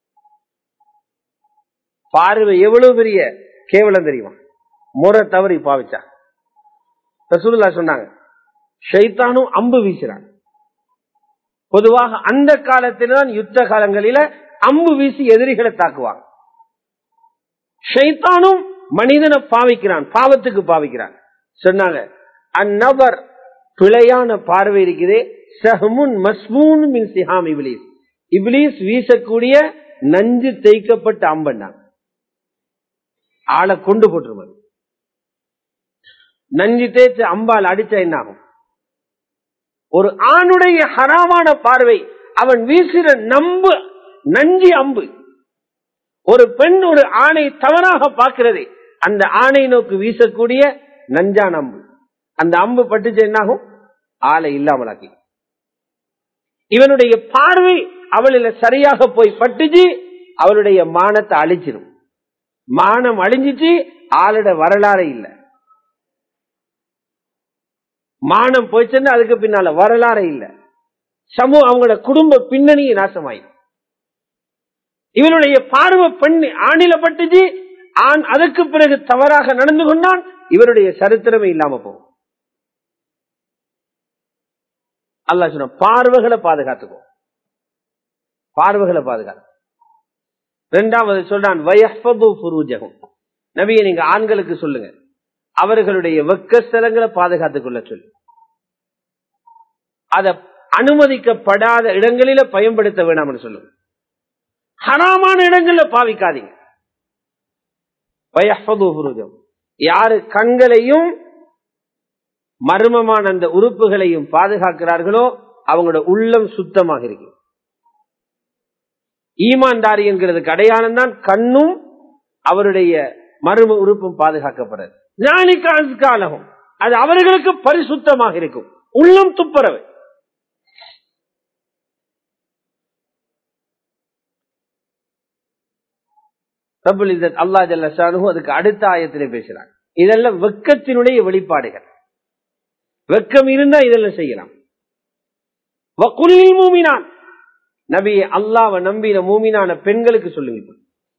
Speaker 1: பார்வை எவ்வளவு பெரிய கேவலம் தெரியுமா முறை தவறி பாவிச்சா ரசூலுல்லா சொன்னாங்க ஷைத்தானும் அம்பு வீசுறாங்க பொதுவாக அந்த காலத்தில்தான் யுத்த காலங்களில அம்பு வீசி எதிரிகளை தாக்குவாங்க ஷைத்தானும் மனிதனை பாவிக்கிறான் பாவத்துக்கு பாவிக்கிறான் சொன்னாங்க அந்நபர் பிழையான பார்வை இருக்குதே சஹமுன் மஸ்மூன் மின் சிஹாம் இபிலிஸ் இபிலிஸ் வீசக்கூடிய நஞ்சு தேய்க்கப்பட்ட அம்பன்னாங்க ஆளை கொண்டு போட்டுருவது நஞ்சு தேய்ச்சு அம்பால் அடிச்சா என்ன ஆகும் ஒரு ஆணுடைய ஹராமான பார்வை அவன் வீசுற நம்பு நஞ்சி அம்பு ஒரு பெண் ஒரு ஆணை தவறாக பார்க்கிறது அந்த ஆணை நோக்கு வீசக்கூடிய நஞ்சான் அம்பு அந்த அம்பு பட்டுச்சு என்னாகும் ஆளை இல்லாமலாக்கி இவனுடைய பார்வை அவளில் சரியாக போய் பட்டுச்சு அவளுடைய மானத்தை அழிச்சிடும் மானம் அழிஞ்சிச்சு ஆளோட வரலாறு இல்லை மானம் போச்சுன்னா அதுக்கு பின்னால வரலாறு இல்ல சமூக அவங்களோட குடும்ப பின்னணியை நாசமாயிடும் இவனுடைய பார்வை பெண் ஆணில பட்டுச்சு ஆண் அதற்கு பிறகு தவறாக நடந்து கொண்டான் இவருடைய சரித்திரமே இல்லாம போகும் அல்லா சொன்ன பார்வைகளை பாதுகாத்துக்கோ பார்வைகளை பாதுகாத்து இரண்டாவது சொல்றான் வயஃபுருஜகம் நபியை நீங்க ஆண்களுக்கு சொல்லுங்க அவர்களுடைய வெக்க ஸ்தலங்களை பாதுகாத்துக் கொள்ள சொல்லு அத அனுமதிக்கப்படாத இடங்களில பயன்படுத்த வேண்டாம்னு சொல்லுங்க ஹராமான இடங்கள்ல பாவிக்காதீங்க யாரு கண்களையும் மர்மமான அந்த உறுப்புகளையும் பாதுகாக்கிறார்களோ அவங்களோட உள்ளம் சுத்தமாக இருக்கு ஈமான்தாரி என்கிறதுக்கு அடையாளம் தான் கண்ணும் அவருடைய மர்ம உறுப்பும் பாதுகாக்கப்படுறது ஞானிக்காலகம் அது அவர்களுக்கு பரிசுத்தமாக இருக்கும் உள்ளம் துப்புரவு அல்லா ஜல்லானு அதுக்கு அடுத்த ஆயத்திலே பேசுறாங்க இதெல்லாம் வெக்கத்தினுடைய வெளிப்பாடுகள் வெக்கம் இருந்தா இதெல்லாம் செய்யலாம் மூமினான் நபியை அல்லாவை நம்பின மூமினான பெண்களுக்கு சொல்லுங்க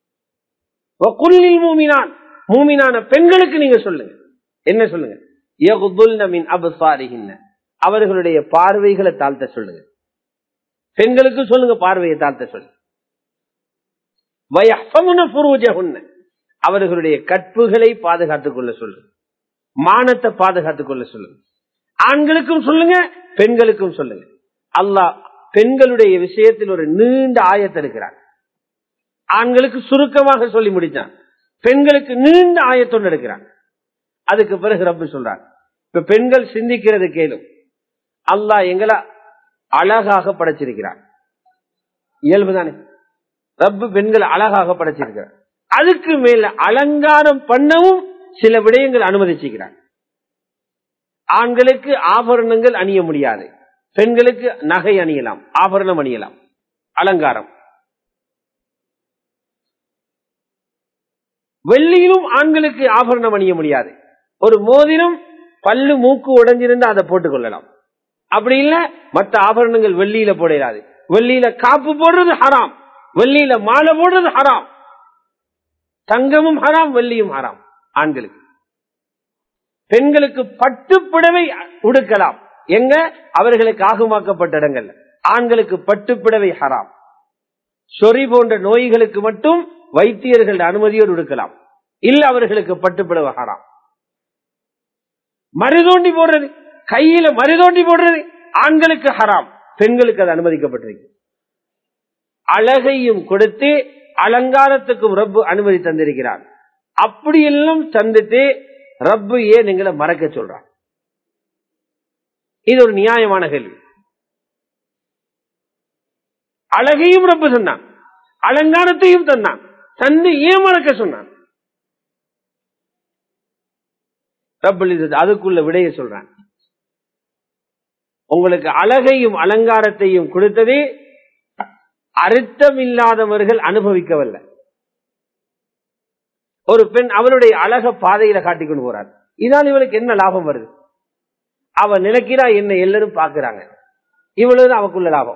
Speaker 1: மூமினான் மூமினான பெண்களுக்கு நீங்க சொல்லுங்க என்ன சொல்லுங்க அவர்களுடைய பார்வைகளை தாழ்த்த சொல்லுங்க பெண்களுக்கு சொல்லுங்க பார்வையை தாழ்த்த சொல்லுங்க அவர்களுடைய கற்புகளை பாதுகாத்துக் கொள்ள சொல்லுங்க மானத்தை பாதுகாத்துக் கொள்ள சொல்லுங்க ஆண்களுக்கும் சொல்லுங்க பெண்களுக்கும் சொல்லுங்க அல்லாஹ் பெண்களுடைய விஷயத்தில் ஒரு நீண்ட ஆயத்தை இருக்கிறார் ஆண்களுக்கு சுருக்கமாக சொல்லி முடிச்சான் பெண்களுக்கு நீண்ட ஆயத்தொண்டு எடுக்கிறான் அதுக்கு பிறகு ரப்பு சொல்றான் இப்ப பெண்கள் சிந்திக்கிறது கேளும் அல்லாஹ் எங்களை அழகாக படைச்சிருக்கிறார் இயல்புதானே ரப்பு பெண்கள் அழகாக படைச்சிருக்கிறார் அதுக்கு மேல அலங்காரம் பண்ணவும் சில விடயங்கள் அனுமதிச்சுக்கிறார் ஆண்களுக்கு ஆபரணங்கள் அணிய முடியாது பெண்களுக்கு நகை அணியலாம் ஆபரணம் அணியலாம் அலங்காரம் வெள்ளியிலும் ஆண்களுக்கு ஆபரணம் அணிய முடியாது ஒரு மோதிரம் பல்லு மூக்கு உடைஞ்சிருந்தா அதை போட்டுக் கொள்ளலாம் அப்படி இல்ல மற்ற ஆபரணங்கள் வெள்ளியில போடாது வெள்ளியில காப்பு போடுறது ஹராம் வெள்ளியில மாலை போடுறது ஹராம் தங்கமும் ஹராம் வெள்ளியும் ஹராம் ஆண்களுக்கு பெண்களுக்கு பட்டு புடவை உடுக்கலாம் எங்க அவர்களுக்கு ஆகுமாக்கப்பட்ட இடங்கள்ல ஆண்களுக்கு பட்டுப்பிடவை ஹராம் சொறி போன்ற நோய்களுக்கு மட்டும் வைத்தியர்கள் அனுமதியோடு எடுக்கலாம் இல்ல அவர்களுக்கு பட்டுப்பிடவை ஹராம் மருதோண்டி போடுறது கையில மருதோண்டி போடுறது ஆண்களுக்கு ஹராம் பெண்களுக்கு அது அனுமதிக்கப்பட்டிருக்கு அழகையும் கொடுத்து அலங்காரத்துக்கும் ரப்பு அனுமதி தந்திருக்கிறார் அப்படியெல்லாம் தந்துட்டு ரப்பு ஏன் எங்களை மறக்க சொல்றான் இது ஒரு நியாயமான கேள்வி அழகையும் ரப்பு சொன்னான் அலங்காரத்தையும் தந்தான் தந்து ஏன் மறக்க சொன்னான் ரப்பல் அதுக்குள்ள விடைய சொல்றான் உங்களுக்கு அழகையும் அலங்காரத்தையும் கொடுத்ததே அர்த்தம் இல்லாதவர்கள் அனுபவிக்கவில்லை ஒரு பெண் அவளுடைய அழக பாதையில காட்டிக் கொண்டு போறார் இதனால் இவளுக்கு என்ன லாபம் வருது அவ நினைக்கிறா என்ன எல்லாரும் பாக்குறாங்க இவ்வளவுதான் அவக்குள்ள லாபம்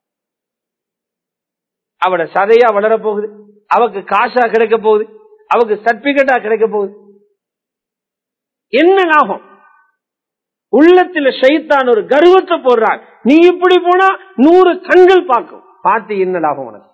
Speaker 1: அவட சதையா வளர போகுது அவக்கு காசா கிடைக்க போகுது அவக்கு சர்டிபிகேட்டா கிடைக்க போகுது என்ன லாபம் உள்ளத்துல சைத்தான் ஒரு கர்வத்தை போடுறான் நீ இப்படி போனா நூறு கண்கள் பார்க்கும் பார்த்து என்ன லாபம் உனக்கு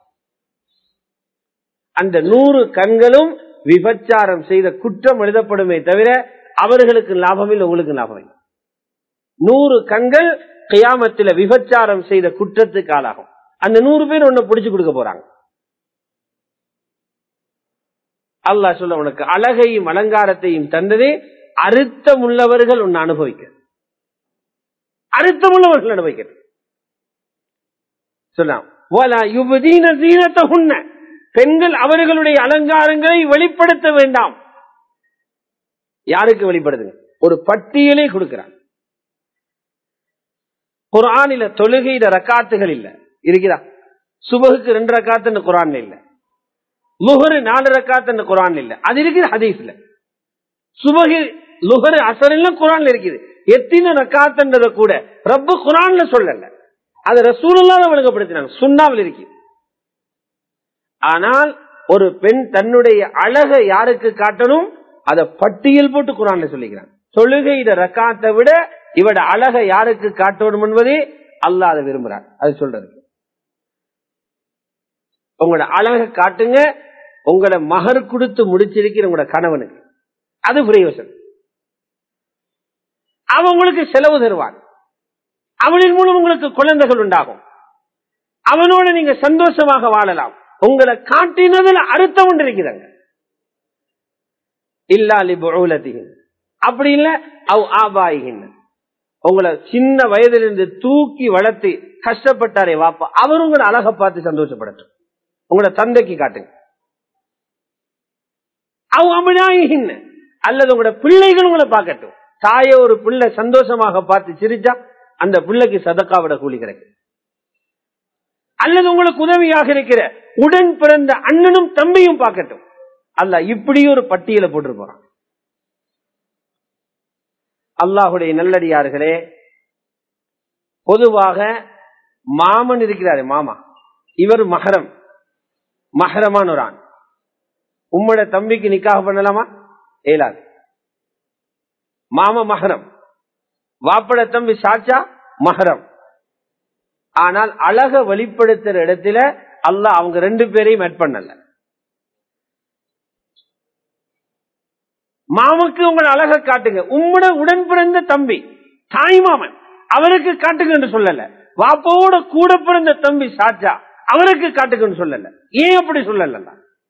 Speaker 1: அந்த நூறு கண்களும் விபச்சாரம் செய்த குற்றம் எழுதப்படுமே தவிர அவர்களுக்கு லாபம் இல்லை உங்களுக்கு லாபம் இல்லை நூறு கண்கள் கியாமத்தில விபச்சாரம் செய்த குற்றத்துக்கு ஆளாகும் அந்த நூறு பேர் உன்னை பிடிச்சு கொடுக்க போறாங்க அல்லா சொல்ல உனக்கு அழகையும் அலங்காரத்தையும் தந்ததே அறுத்தம் உள்ளவர்கள் உன்னை அனுபவிக்க அறுத்தம் உள்ளவர்கள் அனுபவிக்க சொன்ன பெண்கள் அவர்களுடைய அலங்காரங்களை வெளிப்படுத்த வேண்டாம் யாருக்கு வெளிப்படுத்துங்க ஒரு பட்டியலை கொடுக்கிறான் குரானில தொழுகையில ரக்காத்துகள் இல்ல இருக்குதா சுபகுக்கு ரெண்டு ரக்காத்துன்னு குரான் இல்ல லுகரு நாலு ரக்காத்துன்னு குரான் இல்ல அது இருக்குது ஹதீஸ்ல சுபகு லுகரு அசரெல்லாம் குரான்ல இருக்குது எத்தனை ரக்காத்துன்றத கூட ரப்பு குரான்ல சொல்லல அது ரசூலெல்லாம் விளங்கப்படுத்தினாங்க சுண்ணாவில் இருக்கு ஆனால் ஒரு பெண் தன்னுடைய அழகை யாருக்கு காட்டணும் அதை பட்டியல் போட்டு குரான்ல சொல்லிக்கிறான் தொழுகையிட ரக்காத்தை விட இவட அழகை யாருக்கு காட்டணும் என்பதே அல்லாஹ் அதை விரும்புறார் அது சொல்றது உங்களோட அழகை காட்டுங்க உங்களை மகர் கொடுத்து முடிச்சிருக்கிற உங்களோட கணவனுக்கு அது பிரயோசனம் அவன் உங்களுக்கு செலவு தருவான் அவனின் மூலம் உங்களுக்கு குழந்தைகள் உண்டாகும் அவனோட நீங்க சந்தோஷமாக வாழலாம் உங்களை காட்டினதுல அர்த்தம் ஒன்று இருக்கிறாங்க இல்லாலி பௌலத்திகின் அப்படி இல்ல அவ் ஆபாயிகின் உங்களை சின்ன வயதிலிருந்து தூக்கி வளர்த்து கஷ்டப்பட்டாரே வாப்பா அவர் உங்களை அழக பார்த்து சந்தோஷப்படட்டும் உங்களோட தந்தைக்கு காட்டுங்க அவ் அமினாயிகின் அல்லது உங்களோட பிள்ளைகள் உங்களை பார்க்கட்டும் தாய ஒரு பிள்ளை சந்தோஷமாக பார்த்து சிரிச்சா அந்த பிள்ளைக்கு சதக்காவிட கூலி கிடைக்கும் அல்லது உங்களுக்கு உதவியாக இருக்கிற உடன் பிறந்த அண்ணனும் தம்பியும் பார்க்கட்டும் அல்ல இப்படி ஒரு பட்டியலை போட்டு போறான் அல்லாஹுடைய நல்லடியார்களே பொதுவாக மாமன் இருக்கிறாரு மாமா இவர் மகரம் மகரமான ஒரு ஆண் உம்மோட தம்பிக்கு நிக்காக பண்ணலாமா ஏலாது மாம மகரம் வாப்பட தம்பி சாச்சா மகரம் ஆனால் அழக வெளிப்படுத்துற இடத்துல அல்ல அவங்க ரெண்டு பேரையும் மேட் பண்ணல மாமக்கு உங்களை அழக காட்டுங்க உம்மோட உடன் பிறந்த தம்பி தாய் மாமன் அவருக்கு காட்டுங்கன்னு சொல்லல வாப்போட கூட பிறந்த தம்பி சாச்சா அவருக்கு காட்டுங்கன்னு சொல்லல ஏன் அப்படி சொல்லல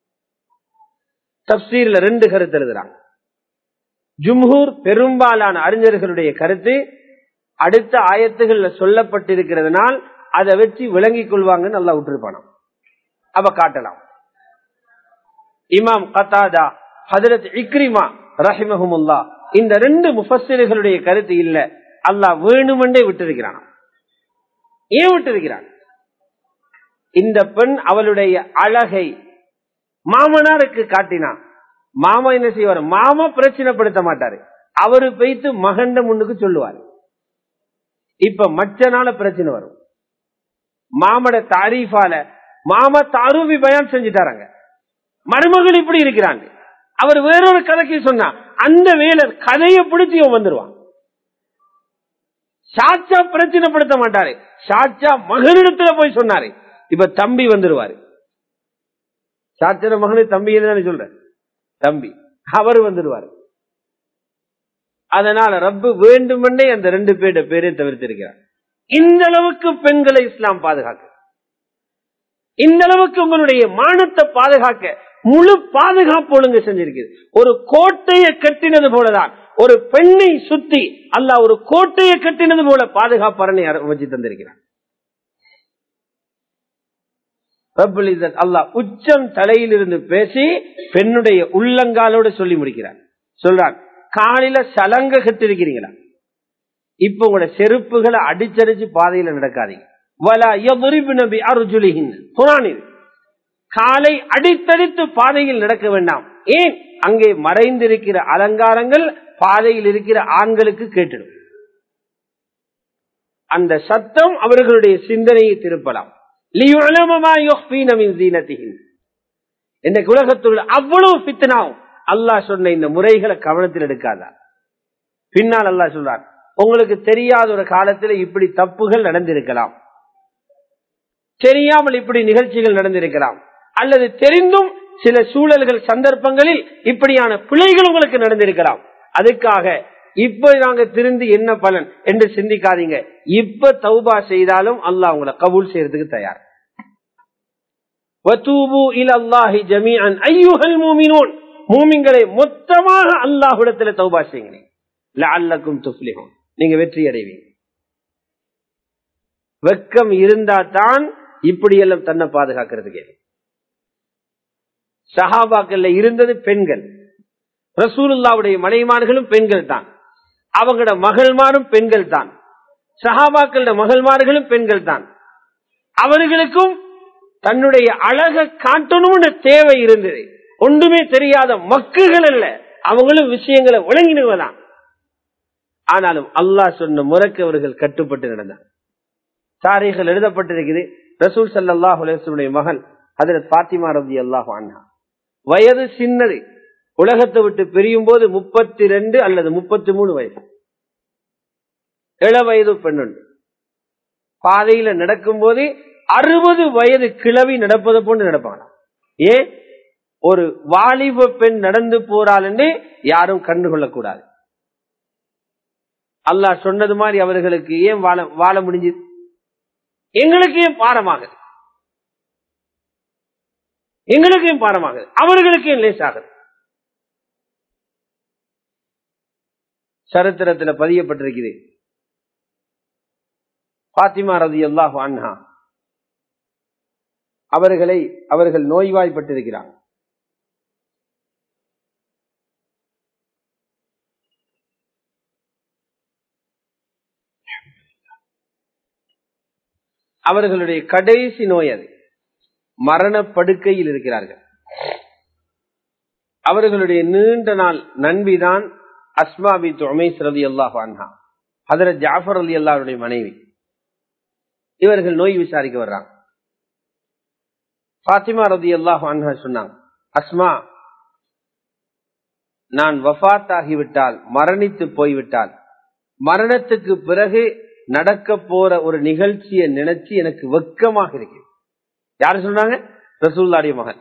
Speaker 1: தப்சீர்ல ரெண்டு கருத்து எழுதுறாங்க ஜும்ஹூர் பெரும்பாலான அறிஞர்களுடைய கருத்து அடுத்த ஆயத்துகள்ல சொல்லப்பட்டிருக்கிறதுனால் அதை வச்சு விளங்கிக் கொள்வாங்கன்னு நல்லா விட்டுருப்பானோம் அவ காட்டலாம் இமாம் கத்தாதா ஹதரத் இக்ரிமா ரஹிமஹமுல்லா இந்த ரெண்டு முஃபssiர்களுடைய கருத்து இல்ல அல்லாஹ் வேணுமென்றே விட்டிருக்கிறான் ஏன் விட்டிருக்கிறான் இந்த பெண் அவளுடைய அழகை மாமனாருக்கு காட்டினான் மாமா என்ன செய்வார் மாமா பிரச்சனைப்படுத்த மாட்டாரு அவரு போய்த்து மகண்ட முன்னுக்கு சொல்லுவாரு இப்ப மச்சனால பிரச்சனை வரும் மாமட தாரீஃபால மாமா தாரூபி பயான் செஞ்சுட்டாராங்க மருமகள் இப்படி இருக்கிறாங்க அவர் வேறொரு கதைக்கு சொன்னா அந்த வேலர் கதையை பிடிச்சி வந்துருவான் சாச்சா பிரச்சனைப்படுத்த மாட்டாரு சாச்சா மகனிடத்துல போய் சொன்னாரு இப்ப தம்பி வந்துருவாரு சாச்சர மகனு தம்பி தானே சொல்ற தம்பி அவர் வந்துருவாரு அதனால ரப்பு வேண்டுமென்றே அந்த ரெண்டு பேருடைய பேரை தவிர்த்திருக்கிறார் இந்த அளவுக்கு பெண்களை இஸ்லாம் பாதுகாக்க இந்த அளவுக்கு உங்களுடைய மானத்தை பாதுகாக்க முழு பாதுகாப்பு ஒழுங்கு செஞ்சிருக்குது ஒரு கோட்டையை கட்டினது போலதான் ஒரு பெண்ணை சுத்தி அல்ல ஒரு கோட்டையை கட்டினது போல பாதுகாப்பு அரணை வச்சு தந்திருக்கிறார் அல்லாஹ் உச்சம் தலையில் இருந்து பேசி பெண்ணுடைய உள்ளங்காலோடு சொல்லி முடிக்கிறார் சொல்றான் காலில சலங்க கட்டிருக்கிறீங்களா இப்ப உங்களோட செருப்புகளை அடிச்சடிச்சு பாதையில நடக்காதீங்க காலை அடித்தடித்து பாதையில் நடக்க வேண்டாம் ஏன் அங்கே மறைந்திருக்கிற அலங்காரங்கள் பாதையில் இருக்கிற ஆண்களுக்கு கேட்டிடும் அந்த சத்தம் அவர்களுடைய சிந்தனையை திருப்பலாம் உலகத்துள்ள அவ்வளவு பித்தனாவும் அல்லாஹ் சொன்ன இந்த முறைகளை கவனத்தில் எடுக்காதா பின்னால் அல்லாஹ் சொல்றார் உங்களுக்கு தெரியாத ஒரு காலத்தில் இப்படி தப்புகள் நடந்திருக்கலாம் தெரியாமல் இப்படி நிகழ்ச்சிகள் நடந்திருக்கலாம் அல்லது தெரிந்தும் சில சூழல்கள் சந்தர்ப்பங்களில் இப்படியான பிழைகள் உங்களுக்கு நடந்திருக்கலாம் அதுக்காக இப்ப நாங்க திருந்து என்ன பலன் என்று சிந்திக்காதீங்க இப்ப தௌபா செய்தாலும் அல்லாஹ் உங்களை கபூல் செய்யறதுக்கு தயார் மூமிங்களை மொத்தமாக அல்லாஹுடத்துல தௌபா செய்யுங்க அல்லக்கும் துப்ளிகும் நீங்க வெற்றி அடைவீங்க வெக்கம் இருந்தா தான் இப்படி எல்லாம் தன்னை பாதுகாக்கிறதுக்கு சஹாபாக்கள்ல இருந்தது பெண்கள் ரசூலுல்லாவுடைய மனைமார்களும் பெண்கள் தான் அவங்களோட மகள்மாரும் பெண்கள் தான் சஹாபாக்களோட மகள்மார்களும் பெண்கள் தான் அவர்களுக்கும் தன்னுடைய அழக காட்டணும்னு தேவை இருந்தது ஒன்றுமே தெரியாத மக்குகள் அல்ல அவங்களும் விஷயங்களை விளங்கினவதான் ஆனாலும் அல்லாஹ் சொன்ன முறைக்கு அவர்கள் கட்டுப்பட்டு நடந்தார் தாரிகள் எழுதப்பட்டிருக்குது ரசூல் சல்லாஹ் அலுவலுடைய மகன் அதில் பாத்திமா ரபி அல்லாஹ் அண்ணா வயது சின்னது உலகத்தை விட்டு பிரியும் போது முப்பத்தி ரெண்டு அல்லது முப்பத்தி மூணு வயசு இள வயது பெண்ணுண்டு பாதையில நடக்கும் போது அறுபது வயது கிளவி நடப்பதை போன்று நடப்பாங்க ஏன் ஒரு வாலிப பெண் நடந்து போறாள் என்று யாரும் கண்டுகொள்ளக்கூடாது அல்லாஹ் சொன்னது மாதிரி அவர்களுக்கு ஏன் வாழ வாழ முடிஞ்சது எங்களுக்கு ஏன் பாரமாகுது எங்களுக்கு ஏன் பாரமாகுது அவர்களுக்கு ஏன் லேசாகுது சரித்திரத்துல பதியப்பட்டிருக்குது பாத்திமா ரதி அல்லாஹ் அன்ஹா அவர்களை அவர்கள் நோய்வாய்ப்பட்டிருக்கிறார் அவர்களுடைய கடைசி நோய் அது மரண படுக்கையில் இருக்கிறார்கள் அவர்களுடைய நீண்ட நாள் நண்பிதான் அஸ்மாபி துமைஸ் ரதி அல்லாஹ் அன்ஹா அதர ஜாஃபர் அலி அல்லாவுடைய மனைவி இவர்கள் நோய் விசாரிக்க வர்றாங்க பாத்திமா ரதி அல்லாஹ் அன்ஹா சொன்னாங்க அஸ்மா நான் வஃத் ஆகிவிட்டால் மரணித்து போய்விட்டால் மரணத்துக்கு பிறகு நடக்க போற ஒரு நிகழ்ச்சியை நினைச்சு எனக்கு வெக்கமாக இருக்கு யாரு சொன்னாங்க ரசூல்லாடைய மகன்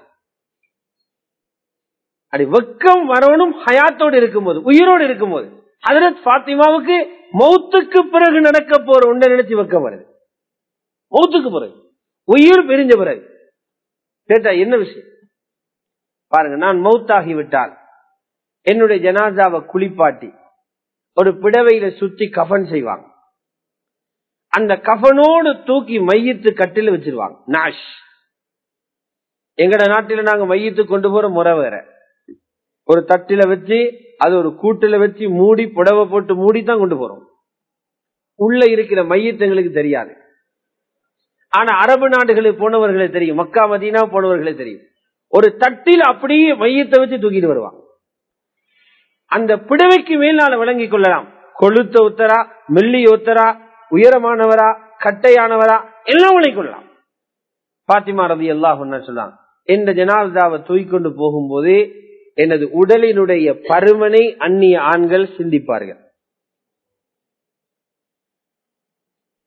Speaker 1: அப்படி வெக்கம் வரணும் ஹயாத்தோடு இருக்கும்போது உயிரோடு இருக்கும்போது ஹதரத் பாத்திமாவுக்கு மௌத்துக்கு பிறகு நடக்க போற ஒன்றை நினைச்சு வெக்கம் வருது மௌத்துக்கு பிறகு உயிர் பிரிஞ்ச பிறகு கேட்டா என்ன விஷயம் பாருங்க நான் மௌத்தாகி விட்டால் என்னுடைய ஜனாதாவை குளிப்பாட்டி ஒரு பிடவையில சுத்தி கஃன் செய்வாங்க அந்த கஃனோடு தூக்கி மையத்து கட்டில வச்சிருவாங்க நாஷ் எங்கட நாட்டில நாங்க மையத்து கொண்டு போற முறை வேற ஒரு தட்டில வச்சு அது ஒரு கூட்டுல வச்சு மூடி புடவை போட்டு மூடி தான் கொண்டு போறோம் உள்ள இருக்கிற மையத்து எங்களுக்கு தெரியாது ஆனா அரபு நாடுகளுக்கு போனவர்களே தெரியும் மக்கா மதீனா போனவர்களே தெரியும் ஒரு தட்டில் அப்படியே மையத்தை வச்சு தூக்கிட்டு வருவாங்க அந்த பிடவைக்கு மேலால விளங்கிக் கொள்ளலாம் கொளுத்த உத்தரா மெல்லி உத்தரா உயரமானவரா கட்டையானவரா எல்லாம் விளங்கிக் கொள்ளலாம் பாத்திமா ரவி அல்லாஹ் சொன்னாங்க இந்த ஜனாதாவை தூக்கிக்கொண்டு போகும்போது எனது உடலினுடைய பருமனை அந்நிய ஆண்கள் சிந்திப்பார்கள்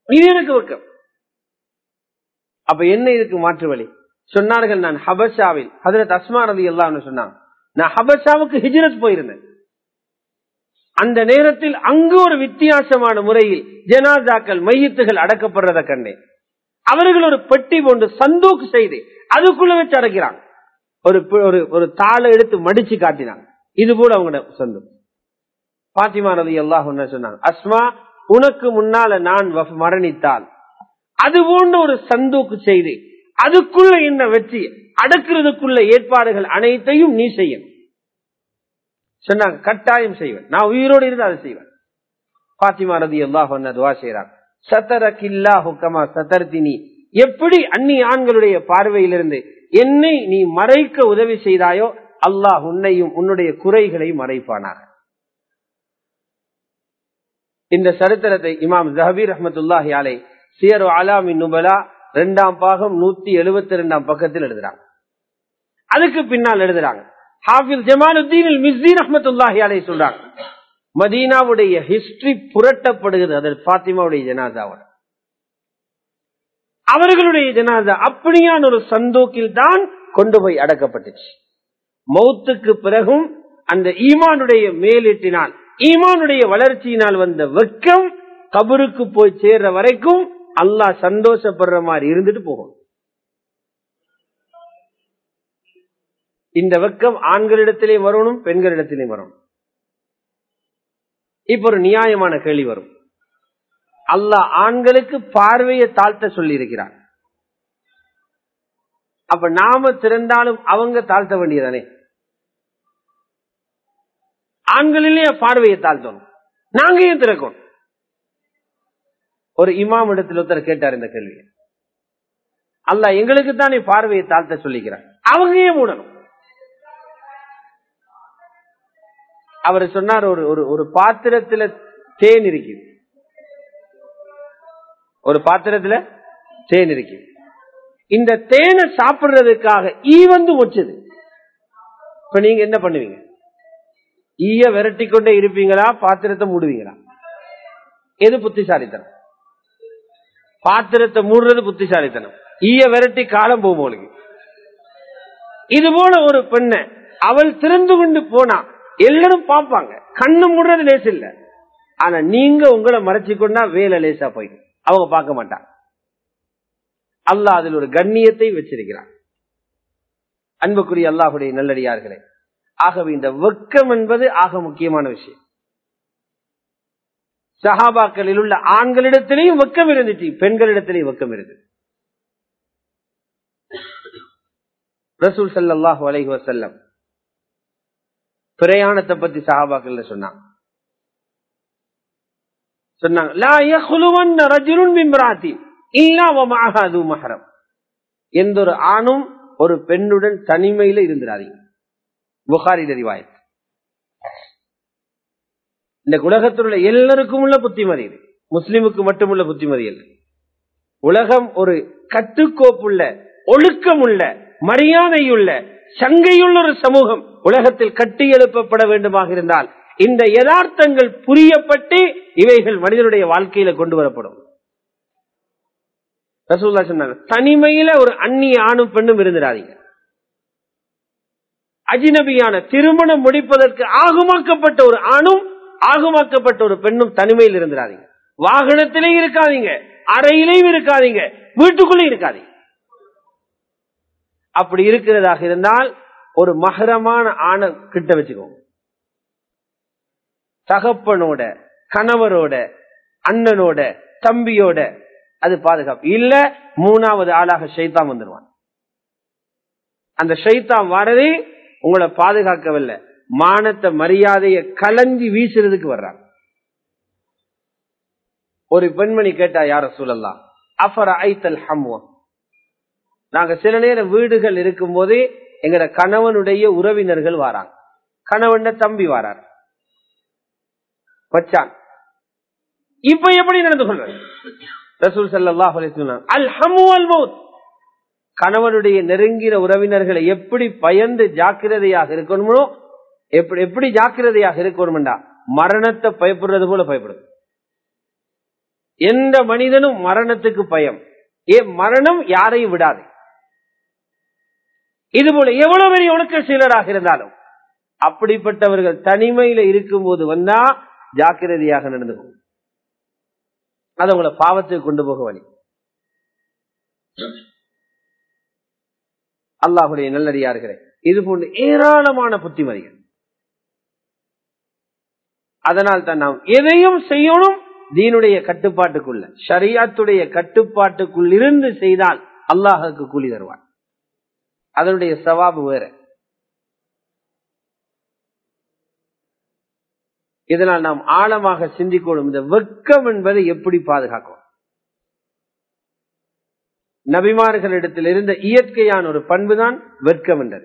Speaker 1: இது எனக்கு வெக்கம் அப்ப என்ன இதுக்கு மாற்று வழி சொன்னார்கள் நான் ஹபஷாவில் ஹதரத் அஸ்மா ரதி எல்லாம் சொன்னாங்க நான் ஹபஷாவுக்கு ஹிஜ்ரத் போயிருந்தேன் அந்த நேரத்தில் அங்கு ஒரு வித்தியாசமான முறையில் ஜனாதாக்கள் மையத்துகள் அடக்கப்படுறத கண்டேன் அவர்கள் ஒரு பெட்டி போன்று சந்தூக்கு செய்து அதுக்குள்ள வச்சு அடைக்கிறாங்க ஒரு ஒரு ஒரு தாளை எடுத்து மடிச்சு காட்டினாங்க இது போல அவங்களோட சொந்தம் பாத்திமா ரவி அல்லாஹ் சொன்னாங்க அஸ்மா உனக்கு முன்னால நான் மரணித்தால் அது போன்ற ஒரு சந்தூக்கு செய்து அதுக்குள்ள என்ன வச்சு அடக்கிறதுக்குள்ள ஏற்பாடுகள் அனைத்தையும் நீ செய்யும் சொன்னாங்க கட்டாயம் செய்வேன் நான் உயிரோடு இருந்து அதை செய்வேன் பாத்திமா ரதி அல்லாஹ் துவா செய்யறாங்க சத்தரக்கில்லா ஹுக்கமா சத்தர்த்தினி எப்படி அந்நி ஆண்களுடைய பார்வையிலிருந்து என்னை நீ மறைக்க உதவி செய்தாயோ அல்லாஹ் உன்னையும் உன்னுடைய குறைகளையும் மறைப்பானாக இந்த சரித்திரத்தை இமாம் ஜஹபீர் அஹமத்துல்லாஹி அலை சியர் அலாமின் நுபலா இரண்டாம் பாகம் நூத்தி எழுபத்தி இரண்டாம் பக்கத்தில் எழுதுறாங்க அதுக்கு பின்னால் எழுதுறாங்க ஹாஃபில் ஜமாலுத்தீன் மிஸ்தீன் அஹமத்துல்லாஹி அலை சொல்றாங்க மதீனாவுடைய ஹிஸ்டரி புரட்டப்படுகிறது அதில் பாத்திமாவுடைய ஜனாதாவோட அவர்களுடைய ஜனாதா அப்படியான ஒரு சந்தோக்கில் தான் கொண்டு போய் அடக்கப்பட்டுச்சு மௌத்துக்கு பிறகும் அந்த ஈமானுடைய மேலிட்டினால் ஈமானுடைய வளர்ச்சியினால் வந்த வெக்கம் கபருக்கு போய் சேர்ற வரைக்கும் அல்லாஹ் சந்தோஷப்படுற மாதிரி இருந்துட்டு போகும் இந்த வெக்கம் ஆண்களிடத்திலே வரணும் பெண்களிடத்திலே வரணும் இப்ப ஒரு நியாயமான கேள்வி வரும் அல்லாஹ் ஆண்களுக்கு பார்வையை தாழ்த்த சொல்லி இருக்கிறார் அப்ப நாம திறந்தாலும் அவங்க தாழ்த்த வேண்டியதானே ஆண்களிலே பார்வையை தாழ்த்தணும் நாங்க ஏன் திறக்கணும் ஒரு இமாம் இடத்தில் ஒருத்தர் கேட்டார் இந்த கேள்வியை அல்ல எங்களுக்கு தானே பார்வையை தாழ்த்த சொல்லிக்கிறார் அவங்க ஏன் மூடணும் அவர் சொன்னார் ஒரு ஒரு ஒரு பாத்திரத்துல தேன் இருக்குது ஒரு பாத்திரத்துல தேன் இருக்குது இந்த தேனை சாப்பிடுறதுக்காக ஈ வந்து மொச்சது இப்ப நீங்க என்ன பண்ணுவீங்க ஈய விரட்டி கொண்டே இருப்பீங்களா பாத்திரத்தை மூடுவீங்களா எது புத்திசாலித்தனம் பாத்திரத்தை மூடுறது புத்திசாலித்தனம் ஈய விரட்டி காலம் போகும் உங்களுக்கு இது போல ஒரு பெண்ணை அவள் திறந்து கொண்டு போனா எல்லாரும் பார்ப்பாங்க கண்ணு மூடுறது லேசு இல்ல ஆனா நீங்க உங்களை மறைச்சு கொண்டா வேலை லேசா போயிடும் அவங்க பார்க்க மாட்டாங்க அல்லாஹ் அதில் ஒரு கண்ணியத்தை வச்சிருக்கிறான் அன்புக்குரிய அல்லாஹுடைய நல்லடியார்களே ஆகவே இந்த வெக்கம் என்பது ஆக முக்கியமான விஷயம் சஹாபாக்களில் உள்ள ஆண்களிடத்திலேயும் வெக்கம் இருந்துச்சு பெண்களிடத்திலேயும் வெக்கம் இருந்து ரசூல் சல்லாஹூ அலைஹி வசல்லம் பிரயாணத்தை பத்தி சஹாபாக்கள் சொன்னாங்க சொன்னாங்க எந்த ஒரு ஆணும் ஒரு பெண்ணுடன் தனிமையில இருந்துடாதீங்க புகாரி அறிவாய் இந்த உலகத்தில் உள்ள எல்லாருக்கும் உள்ள புத்திமதி இது முஸ்லிமுக்கு மட்டுமுள்ள புத்திமதி இல்லை உலகம் ஒரு கட்டுக்கோப்புள்ள ஒழுக்கமுள்ள மரியாதையுள்ள சங்கையுள்ள ஒரு சமூகம் உலகத்தில் கட்டி எழுப்பப்பட வேண்டுமாக இருந்தால் இந்த யதார்த்தங்கள் புரியப்பட்டு இவைகள் மனிதனுடைய வாழ்க்கையில கொண்டு வரப்படும் ரசூல்லா சொன்னாங்க தனிமையில ஒரு அந்நிய ஆணும் பெண்ணும் இருந்துடாதீங்க அஜினபியான திருமணம் முடிப்பதற்கு ஆகுமாக்கப்பட்ட ஒரு ஆணும் ஆகுமாக்கப்பட்ட ஒரு பெண்ணும் தனிமையில் இருந்துடாதீங்க வாகனத்திலையும் இருக்காதீங்க அறையிலையும் இருக்காதீங்க வீட்டுக்குள்ளேயும் இருக்காதீங்க அப்படி இருக்கிறதாக இருந்தால் ஒரு மகரமான ஆணை கிட்ட வச்சுக்கோங்க தகப்பனோட கணவரோட அண்ணனோட தம்பியோட அது பாதுகாப்பு இல்ல மூணாவது ஆளாக ஷைத்தான் வந்துடுவான் அந்த ஷைத்தான் வரதே உங்களை பாதுகாக்கவில்லை மானத்தை மரியாதையை கலஞ்சி வீசுறதுக்கு வர்றாங்க ஒரு பெண்மணி கேட்டா யார சூழல்லாம் அஃபர ஐத்தல் ஹம்வம் நாங்க சில நேரம் வீடுகள் இருக்கும் போதே எங்கட கணவனுடைய உறவினர்கள் வாராங்க கணவன் தம்பி வாரார் வச்சான் இப்ப எப்படி நடந்து கொள்வது ரசூல் சல்லாஹ் அல் ஹமு அல் மௌத் கணவனுடைய நெருங்கிற உறவினர்களை எப்படி பயந்து ஜாக்கிரதையாக இருக்கணுமோ எப்படி எப்படி ஜாக்கிரதையாக இருக்கணும்டா மரணத்தை பயப்படுறது போல பயப்படும் எந்த மனிதனும் மரணத்துக்கு பயம் ஏன் மரணம் யாரையும் விடாது இதுபோல எவ்வளவு பெரிய ஒழுக்க சீலராக இருந்தாலும் அப்படிப்பட்டவர்கள் தனிமையில இருக்கும் போது வந்தா ஜாக்கிரதையாக நடந்துக்கும் அது உங்களை பாவத்துக்கு கொண்டு போக வழி அல்லாஹுடைய நல்லடியார்களே இது போன்று ஏராளமான புத்திமதிகள் அதனால் தான் நாம் எதையும் செய்யணும் தீனுடைய கட்டுப்பாட்டுக்குள்ள ஷரியாத்துடைய கட்டுப்பாட்டுக்குள் இருந்து செய்தால் அல்லாஹுக்கு கூலி தருவான் அதனுடைய சவாபு வேற இதனால் நாம் ஆழமாக சிந்திக்கணும் இந்த வெக்கம் என்பதை எப்படி பாதுகாக்கும் நபிமார்களிடத்தில் இருந்த இயற்கையான ஒரு பண்புதான் வெட்கம் என்றது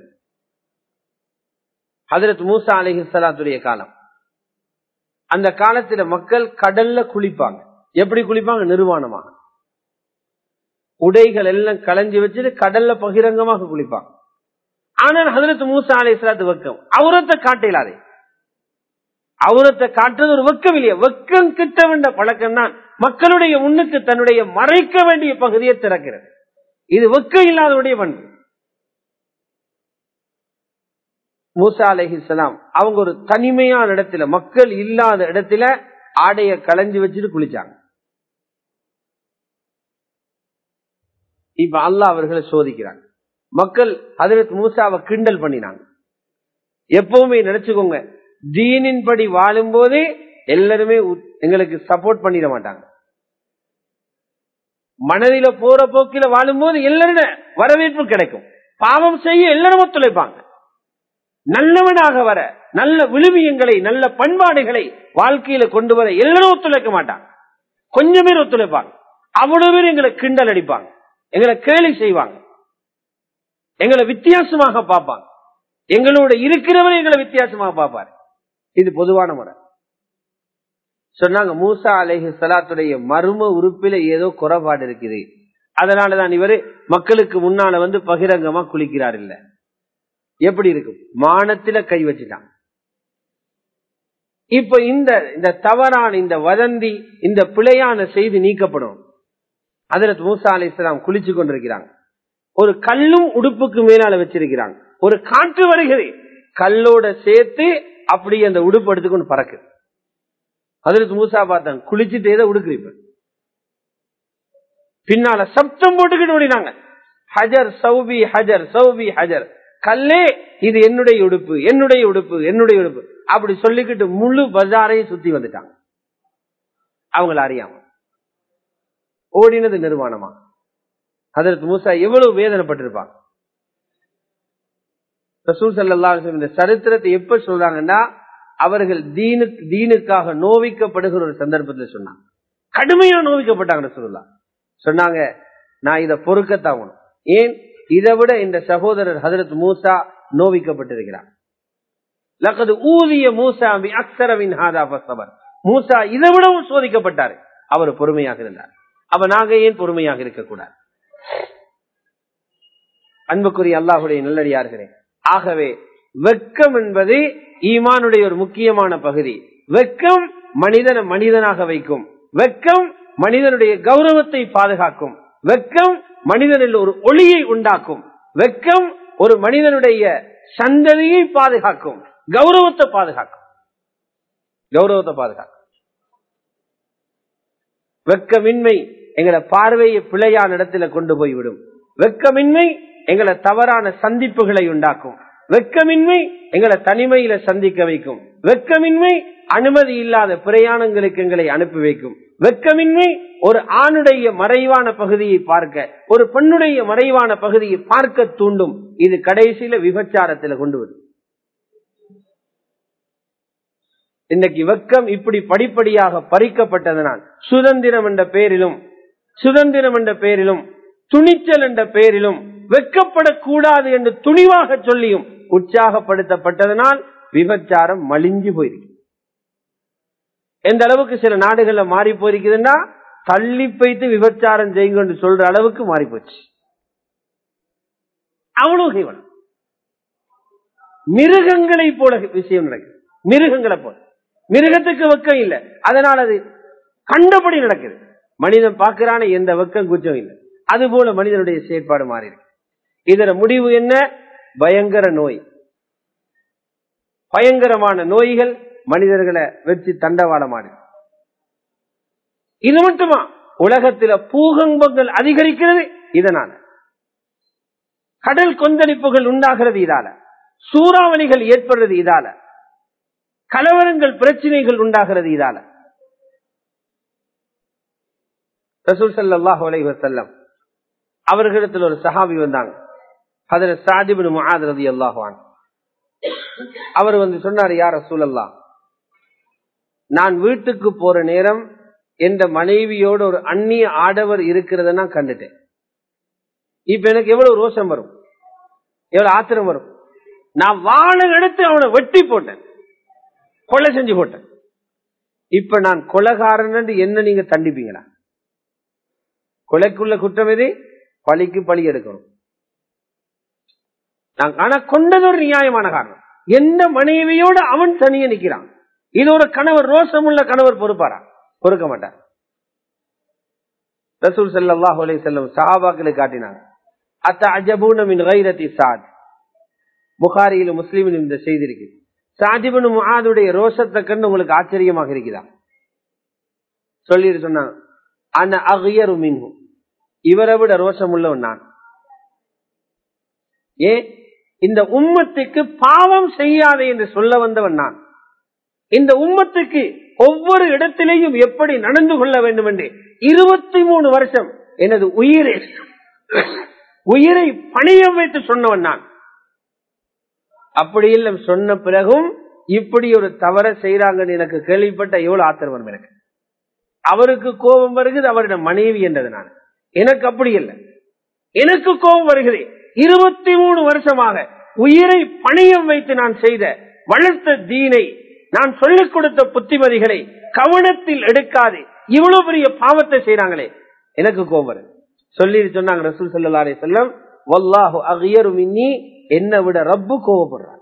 Speaker 1: ஹதரத் மூசா அலஹி சலாத்துடைய காலம் அந்த காலத்துல மக்கள் கடல்ல குளிப்பாங்க எப்படி குளிப்பாங்க நிர்வாணமாக உடைகள் எல்லாம் களைஞ்சி வச்சுட்டு கடல்ல பகிரங்கமாக குளிப்பாங்க ஆனால் ஹதரத் மூசா அலி சலாத்து வெக்கம் அவரத்தை காட்டிலாதே அவரத்தை காட்டுறது ஒரு வெக்கம் இல்லையா வெக்கம் கிட்ட வேண்ட பழக்கம் தான் மக்களுடைய முன்னுக்கு தன்னுடைய மறைக்க வேண்டிய பகுதியை திறக்கிறது இது வெக்கம் இல்லாதவருடைய பண்பு மூசா அலஹிசலாம் அவங்க ஒரு தனிமையான இடத்துல மக்கள் இல்லாத இடத்துல ஆடைய களைஞ்சு வச்சுட்டு குளிச்சாங்க இப்ப அல்லாஹ் அவர்களை சோதிக்கிறாங்க மக்கள் ஹதரத் மூசாவை கிண்டல் பண்ணினாங்க எப்பவுமே நினைச்சுக்கோங்க தீனின் படி வாழும் போதே எல்லாருமே எங்களுக்கு சப்போர்ட் பண்ணிட மாட்டாங்க மனதில போற போக்கில வாழும் போது எல்லாரோட வரவேற்பு கிடைக்கும் பாவம் செய்ய எல்லாரும் ஒத்துழைப்பாங்க நல்லவனாக வர நல்ல விழுமியங்களை நல்ல பண்பாடுகளை வாழ்க்கையில கொண்டு வர எல்லாரும் ஒத்துழைக்க மாட்டாங்க கொஞ்சம் பேர் ஒத்துழைப்பாங்க அவ்வளவு பேர் எங்களை கிண்டல் அடிப்பாங்க எங்களை கேலி செய்வாங்க எங்களை வித்தியாசமாக பார்ப்பாங்க எங்களோட இருக்கிறவரை எங்களை வித்தியாசமாக பார்ப்பாரு இது பொதுவான முறை சொன்னாங்க மூசா அலேஹி சலாத்துடைய மர்ம உறுப்பில ஏதோ குறைபாடு இருக்குது அதனாலதான் இவரு மக்களுக்கு முன்னால வந்து பகிரங்கமா குளிக்கிறார் இல்ல எப்படி இருக்கும் மானத்தில கை வச்சுட்டான் இப்ப இந்த இந்த தவறான இந்த வதந்தி இந்த பிழையான செய்தி நீக்கப்படும் அதில் மூசா அலி இஸ்லாம் குளிச்சு கொண்டிருக்கிறாங்க ஒரு கல்லும் உடுப்புக்கு மேலால வச்சிருக்கிறாங்க ஒரு காற்று வருகிறது கல்லோட சேர்த்து அப்படி அந்த உடுப்பு எடுத்துக்கொண்டு பறக்கு அதில் மூசா பார்த்தாங்க குளிச்சுட்டு ஏதோ உடுக்குறீங்க பின்னால சப்தம் போட்டுக்கிட்டு ஓடினாங்க ஹஜர் சௌபி ஹஜர் சௌபி ஹஜர் கல்லே இது என்னுடைய உடுப்பு என்னுடைய உடுப்பு என்னுடைய உடுப்பு அப்படி சொல்லிக்கிட்டு முழு பஜாரையும் சுத்தி வந்துட்டாங்க அவங்கள அறியாம ஓடினது நிர்வாணமா அதற்கு மூசா எவ்வளவு வேதனைப்பட்டிருப்பாங்க ரசூல் சல்லா இந்த சரித்திரத்தை எப்ப சொல்றாங்கன்னா அவர்கள் தீனுக்கு தீனுக்காக நோவிக்கப்படுகிற ஒரு சந்தர்ப்பத்தில் சொன்னாங்க கடுமையா நோவிக்கப்பட்டாங்க ரசூல்லா சொன்னாங்க நான் இதை பொறுக்கத்தாகணும் ஏன் இதை விட இந்த சகோதரர் ஹதரத் மூசா நோவிக்கப்பட்டிருக்கிறார் லக்கது ஊதிய மூசா அக்சரவின் ஹாதா பசவர் மூசா இதை விடவும் சோதிக்கப்பட்டார் அவர் பொறுமையாக இருந்தார் அப்ப நாங்க ஏன் பொறுமையாக இருக்கக்கூடாது அன்புக்குரிய அல்லாஹுடைய நல்லடியார்களே ஆகவே வெக்கம் என்பது ஈமானுடைய ஒரு முக்கியமான பகுதி வெக்கம் மனிதனை மனிதனாக வைக்கும் வெக்கம் மனிதனுடைய கௌரவத்தை பாதுகாக்கும் வெக்கம் மனிதனில் ஒரு ஒளியை உண்டாக்கும் வெக்கம் ஒரு மனிதனுடைய சந்ததியை பாதுகாக்கும் கௌரவத்தை பாதுகாக்கும் கௌரவத்தை பாதுகாக்கும் வெக்கமின்மை எங்களை பார்வையை பிழையான இடத்துல கொண்டு போய்விடும் வெக்கமின்மை எங்களை தவறான சந்திப்புகளை உண்டாக்கும் வெக்கமின்மை எங்களை தனிமையில சந்திக்க வைக்கும் வெக்கமின்மை அனுமதி இல்லாத பிரயாணங்களுக்கு எங்களை அனுப்பி வைக்கும் வெக்கமின்மை ஒரு ஆணுடைய மறைவான பகுதியை பார்க்க ஒரு பெண்ணுடைய மறைவான பகுதியை பார்க்க தூண்டும் இது கடைசியில விபச்சாரத்துல கொண்டு வரும் இன்னைக்கு வெக்கம் இப்படி படிப்படியாக பறிக்கப்பட்டதனால் சுதந்திரம் என்ற பெயரிலும் சுதந்திரம் என்ற பெயரிலும் துணிச்சல் என்ற பெயரிலும் வெக்கப்படக்கூடாது என்று துணிவாக சொல்லியும் உற்சாகப்படுத்தப்பட்டதனால் விபச்சாரம் மலிஞ்சு போயிருக்கு எந்த அளவுக்கு சில நாடுகள்ல மாறி போயிருக்குதுன்னா தள்ளி வைத்து விபச்சாரம் செய்யுங்க சொல்ற அளவுக்கு மாறி போச்சு அவ்வளவு கைவன் மிருகங்களை போல விஷயம் நடக்குது மிருகங்களை போல மிருகத்துக்கு வெக்கம் இல்லை அதனால் அது கண்டபடி நடக்குது மனிதன் பார்க்கிறான எந்த வெக்கம் குச்சம் இல்லை அது போல மனிதனுடைய செயற்பாடு மாறி இருக்கு இதர முடிவு என்ன பயங்கர நோய் பயங்கரமான நோய்கள் மனிதர்களை வச்சு தண்டவாளமாடு இது மட்டுமா உலகத்தில பூகம்பங்கள் அதிகரிக்கிறது இதனால கடல் கொந்தளிப்புகள் உண்டாகிறது இதால சூறாவளிகள் ஏற்படுறது இதால கலவரங்கள் பிரச்சனைகள் உண்டாகிறது இதால ரசூல் சல்லாஹ் வசல்லம் அவர்களிடத்தில் ஒரு சஹாபி வந்தாங்க அதுல சாதிபின் மகாதிரதி அல்லாஹான் அவர் வந்து சொன்னார் யார் ரசூலல்லா நான் வீட்டுக்கு போற நேரம் எந்த மனைவியோட ஒரு அந்நிய ஆடவர் இருக்கிறத நான் கண்டுட்டேன் இப்ப எனக்கு எவ்வளவு ரோஷம் வரும் எவ்வளவு ஆத்திரம் வரும் நான் வாழ எடுத்து அவனை வெட்டி போட்டேன் கொலை செஞ்சு போட்டேன் இப்ப நான் கொலகாரன் என்ன நீங்க தண்டிப்பீங்களா கொலைக்குள்ள குற்றம் எது பழிக்கு பழி எடுக்கணும் ஆனா கொண்டது ஒரு நியாயமான காரணம் எந்த மனைவியோட அவன் தனியே நிக்கிறான் இது ஒரு கணவர் ரோஷமுள்ள கணவர் பொறுப்பாரா பொறுக்க மாட்டார் ரசூல் சல்லாஹ் அலி செல்லம் சஹாபாக்களை காட்டினார் அத்த அஜபூனமின் கைரத்தி சாத் புகாரியிலும் முஸ்லீமிலும் இந்த செய்தி இருக்கு சாதிபனு முகாதுடைய ரோஷத்தை கண்டு உங்களுக்கு ஆச்சரியமாக இருக்குதா சொல்லிட்டு சொன்னான் அன அகியரு மின்ஹு இவரை விட ரோஷம் உள்ளவன் நான் ஏன் இந்த உம்மத்துக்கு பாவம் செய்யாதே என்று சொல்ல வந்தவன் நான் இந்த உம்மத்துக்கு ஒவ்வொரு இடத்திலேயும் எப்படி நடந்து கொள்ள வேண்டும் என்று இருபத்தி மூணு வருஷம் எனது உயிரை உயிரை பணியம் வைத்து சொன்னவன் நான் அப்படி இல்லை சொன்ன பிறகும் இப்படி ஒரு தவற செய்யறாங்கன்னு எனக்கு கேள்விப்பட்ட எவ்வளவு ஆத்திரம் வரும் எனக்கு அவருக்கு கோபம் வருகிறது அவருடைய மனைவி என்றது நான் எனக்கு அப்படி இல்லை எனக்கு கோபம் வருகிறது இருபத்தி மூணு வருஷமாக உயிரை பணியம் வைத்து நான் செய்த வளர்த்த தீனை நான் சொல்லிக் கொடுத்த புத்திமதிகளை கவனத்தில் எடுக்காது இவ்வளவு பெரிய பாவத்தை செய்யறாங்களே எனக்கு கோபம் வருது சொல்லி சொன்னாங்க ரசூல் சல்லாரே செல்லம் வல்லாஹு அகியரு மின்னி என்னை விட ரப்பு கோவப்படுறான்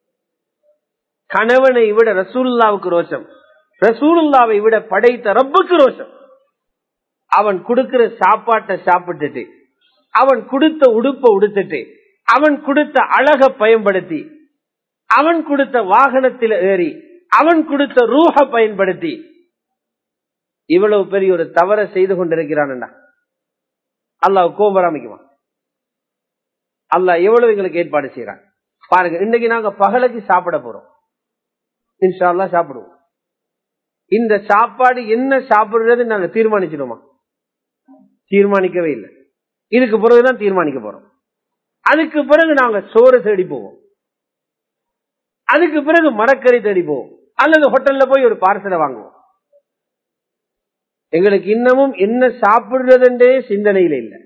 Speaker 1: கணவனை விட ரசூல்லாவுக்கு ரோஷம் ரசூலுல்லாவை விட படைத்த ரப்புக்கு ரோஷம் அவன் கொடுக்கிற சாப்பாட்டை சாப்பிட்டுட்டு அவன் கொடுத்த உடுப்ப உடுத்துட்டு அவன் கொடுத்த அழக பயன்படுத்தி அவன் கொடுத்த வாகனத்தில் ஏறி அவன் கொடுத்த ரூஹ பயன்படுத்தி இவ்வளவு பெரிய ஒரு தவற செய்து கொண்டிருக்கிறான் அல்லாஹ் கோபராமிக்குவான் அல்லாஹ் எவ்வளவு எங்களுக்கு ஏற்பாடு செய்யறான் பாருங்க இன்னைக்கு நாங்க பகலுக்கு சாப்பிட போறோம் இன்ஷால்லா சாப்பிடுவோம் இந்த சாப்பாடு என்ன சாப்பிடுறது நாங்க தீர்மானிச்சிடுமா தீர்மானிக்கவே இல்லை இதுக்கு பிறகுதான் தீர்மானிக்க போறோம் அதுக்கு பிறகு நாங்க சோறு தேடி போவோம் அதுக்கு பிறகு மரக்கறி தேடி போவோம் அல்லது ஹோட்டல்ல போய் ஒரு பார்சலை வாங்குவோம் எங்களுக்கு இன்னமும் என்ன சாப்பிடுறதுன்றே சிந்தனையில இல்லை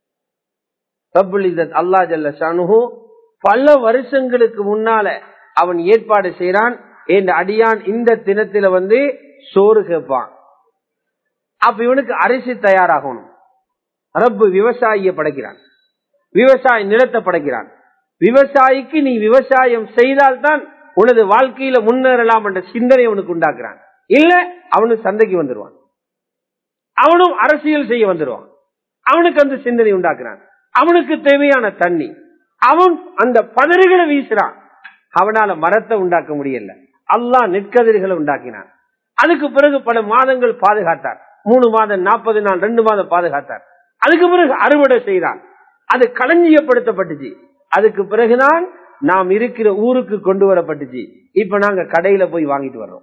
Speaker 1: அல்லா ஜல்ல ஷானுஹு பல வருஷங்களுக்கு முன்னால அவன் ஏற்பாடு செய்யறான் என் அடியான் இந்த தினத்தில வந்து சோறு கேட்பான் அப்ப இவனுக்கு அரிசி தயாராகணும் ரப்பு விவசாயிய படைக்கிறான் விவசாய நிலத்தை படைக்கிறான் விவசாயிக்கு நீ விவசாயம் செய்தால்தான் உனது வாழ்க்கையில முன்னேறலாம் என்ற சிந்தனை அவனுக்கு உண்டாக்குறான் இல்ல அவனு சந்தைக்கு வந்துடுவான் அவனும் அரசியல் செய்ய வந்துடுவான் அவனுக்கு அந்த சிந்தனை உண்டாக்குறான் அவனுக்கு தேவையான தண்ணி அவன் அந்த பதறுகளை வீசுறான் அவனால மரத்தை உண்டாக்க முடியல அல்லா நெற்கதிர்களை உண்டாக்கினான் அதுக்கு பிறகு பல மாதங்கள் பாதுகாத்தார் மூணு மாதம் நாற்பது நாள் ரெண்டு மாதம் பாதுகாத்தார் அதுக்கு பிறகு அறுவடை செய்தான் அது களஞ்சியப்படுத்தப்பட்டுச்சு அதுக்கு பிறகுதான் நாம் இருக்கிற ஊருக்கு கொண்டு வரப்பட்டுச்சு இப்ப நாங்க கடையில போய் வாங்கிட்டு வர்றோம்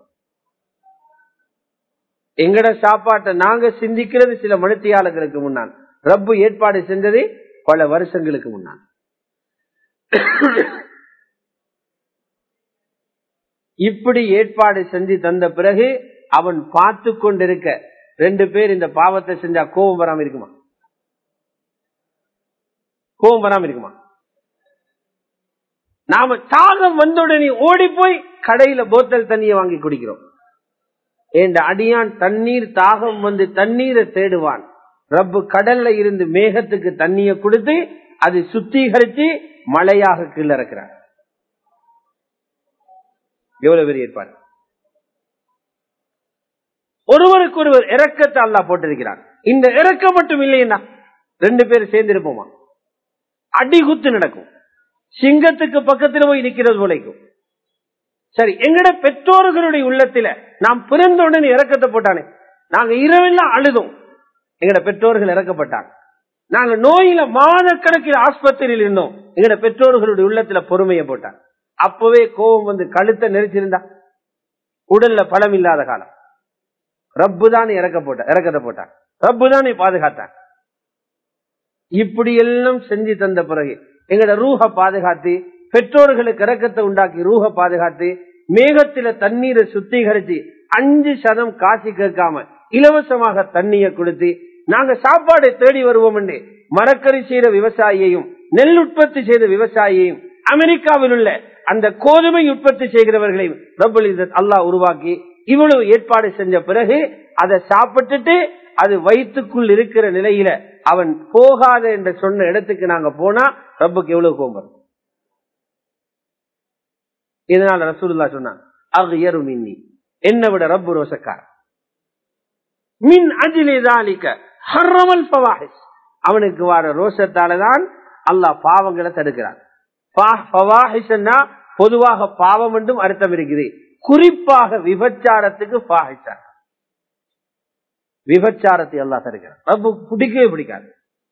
Speaker 1: எங்கட சாப்பாட்டை நாங்க சிந்திக்கிறது சில மனுத்தியாளர்களுக்கு முன்னால் ரப்பு ஏற்பாடு செஞ்சது பல வருஷங்களுக்கு முன்னால் இப்படி ஏற்பாடு செஞ்சு தந்த பிறகு அவன் பார்த்து கொண்டிருக்க ரெண்டு பேர் இந்த பாவத்தை செஞ்சா கோபம் வராம இருக்குமா கோபம் வராம இருக்குமா நாம தாகம் வந்தவுடனே ஓடி போய் கடையில போத்தல் தண்ணியை வாங்கி குடிக்கிறோம் என்ற அடியான் தண்ணீர் தாகம் வந்து தண்ணீரை தேடுவான் ரப்பு கடல்ல இருந்து மேகத்துக்கு தண்ணிய கொடுத்து அது சுத்திகரித்து மழையாக கீழிறக்கிறார் எவ்வளவு பெரிய ஏற்பாடு ஒருவருக்கு ஒருவர் இறக்கத்தை அல்லா போட்டிருக்கிறார் இந்த இறக்கம் மட்டும் இல்லையா ரெண்டு பேரும் சேர்ந்து இருப்போமா அடிகுத்து நடக்கும் சிங்கத்துக்கு பக்கத்துல போய் நிக்கிறது போலைக்கும் சரி எங்கட பெற்றோர்களுடைய உள்ளத்துல நாம் பிறந்த உடனே இறக்கத்தை போட்டானே நாங்க இரவெல்லாம் அழுதும் எங்கட பெற்றோர்கள் இறக்கப்பட்டாங்க நாங்க நோயில மாதக்கணக்கில் ஆஸ்பத்திரியில் இருந்தோம் எங்கட பெற்றோர்களுடைய உள்ளத்துல பொறுமையை போட்டாங்க அப்பவே கோபம் வந்து கழுத்தை நெரிச்சிருந்தா உடல்ல பலம் இல்லாத காலம் ரப்பு தான் இறக்க போட்ட இறக்கத்தை போட்டான் ரப்பு தான் பாதுகாத்தான் இப்படி எல்லாம் செஞ்சு தந்த பிறகு எங்கட ரூஹ பாதுகாத்து பெற்றோர்களுக்கு இறக்கத்தை உண்டாக்கி ரூஹ பாதுகாத்து மேகத்தில தண்ணீரை சுத்திகரிச்சு அஞ்சு சதம் காசு கேட்காம இலவசமாக தண்ணியை கொடுத்து நாங்க சாப்பாடை தேடி வருவோம் என்று மரக்கறி செய்த விவசாயியையும் நெல் உற்பத்தி செய்த விவசாயியையும் அமெரிக்காவில் உள்ள அந்த கோதுமை உற்பத்தி செய்கிறவர்களையும் ரபுல் அல்லாஹ் உருவாக்கி இவ்வளவு ஏற்பாடு செஞ்ச பிறகு அதை சாப்பிட்டுட்டு அது வயிற்றுக்குள் இருக்கிற நிலையில அவன் போகாத என்று சொன்ன இடத்துக்கு நாங்க போனா ரப்புக்கு எவ்வளவு கோபம் இதனால ரசூலுல்லா சொன்னான் அகு மின்னி என்னை விட ரப்பு ரோசக்கார் மின் அஜிலிதாலிக்க ஹர்ரமல் பவாஹிஸ் அவனுக்கு வர ரோஷத்தாலதான் அல்லாஹ் பாவங்களை தடுக்கிறான் பொதுவாக பாவம் என்றும் அர்த்தம் இருக்குது குறிப்பாக விபச்சாரத்துக்கு பாகிச்சார் விபச்சாரத்தை எல்லாம் தருகிறார் ரப்பு பிடிக்கவே பிடிக்காது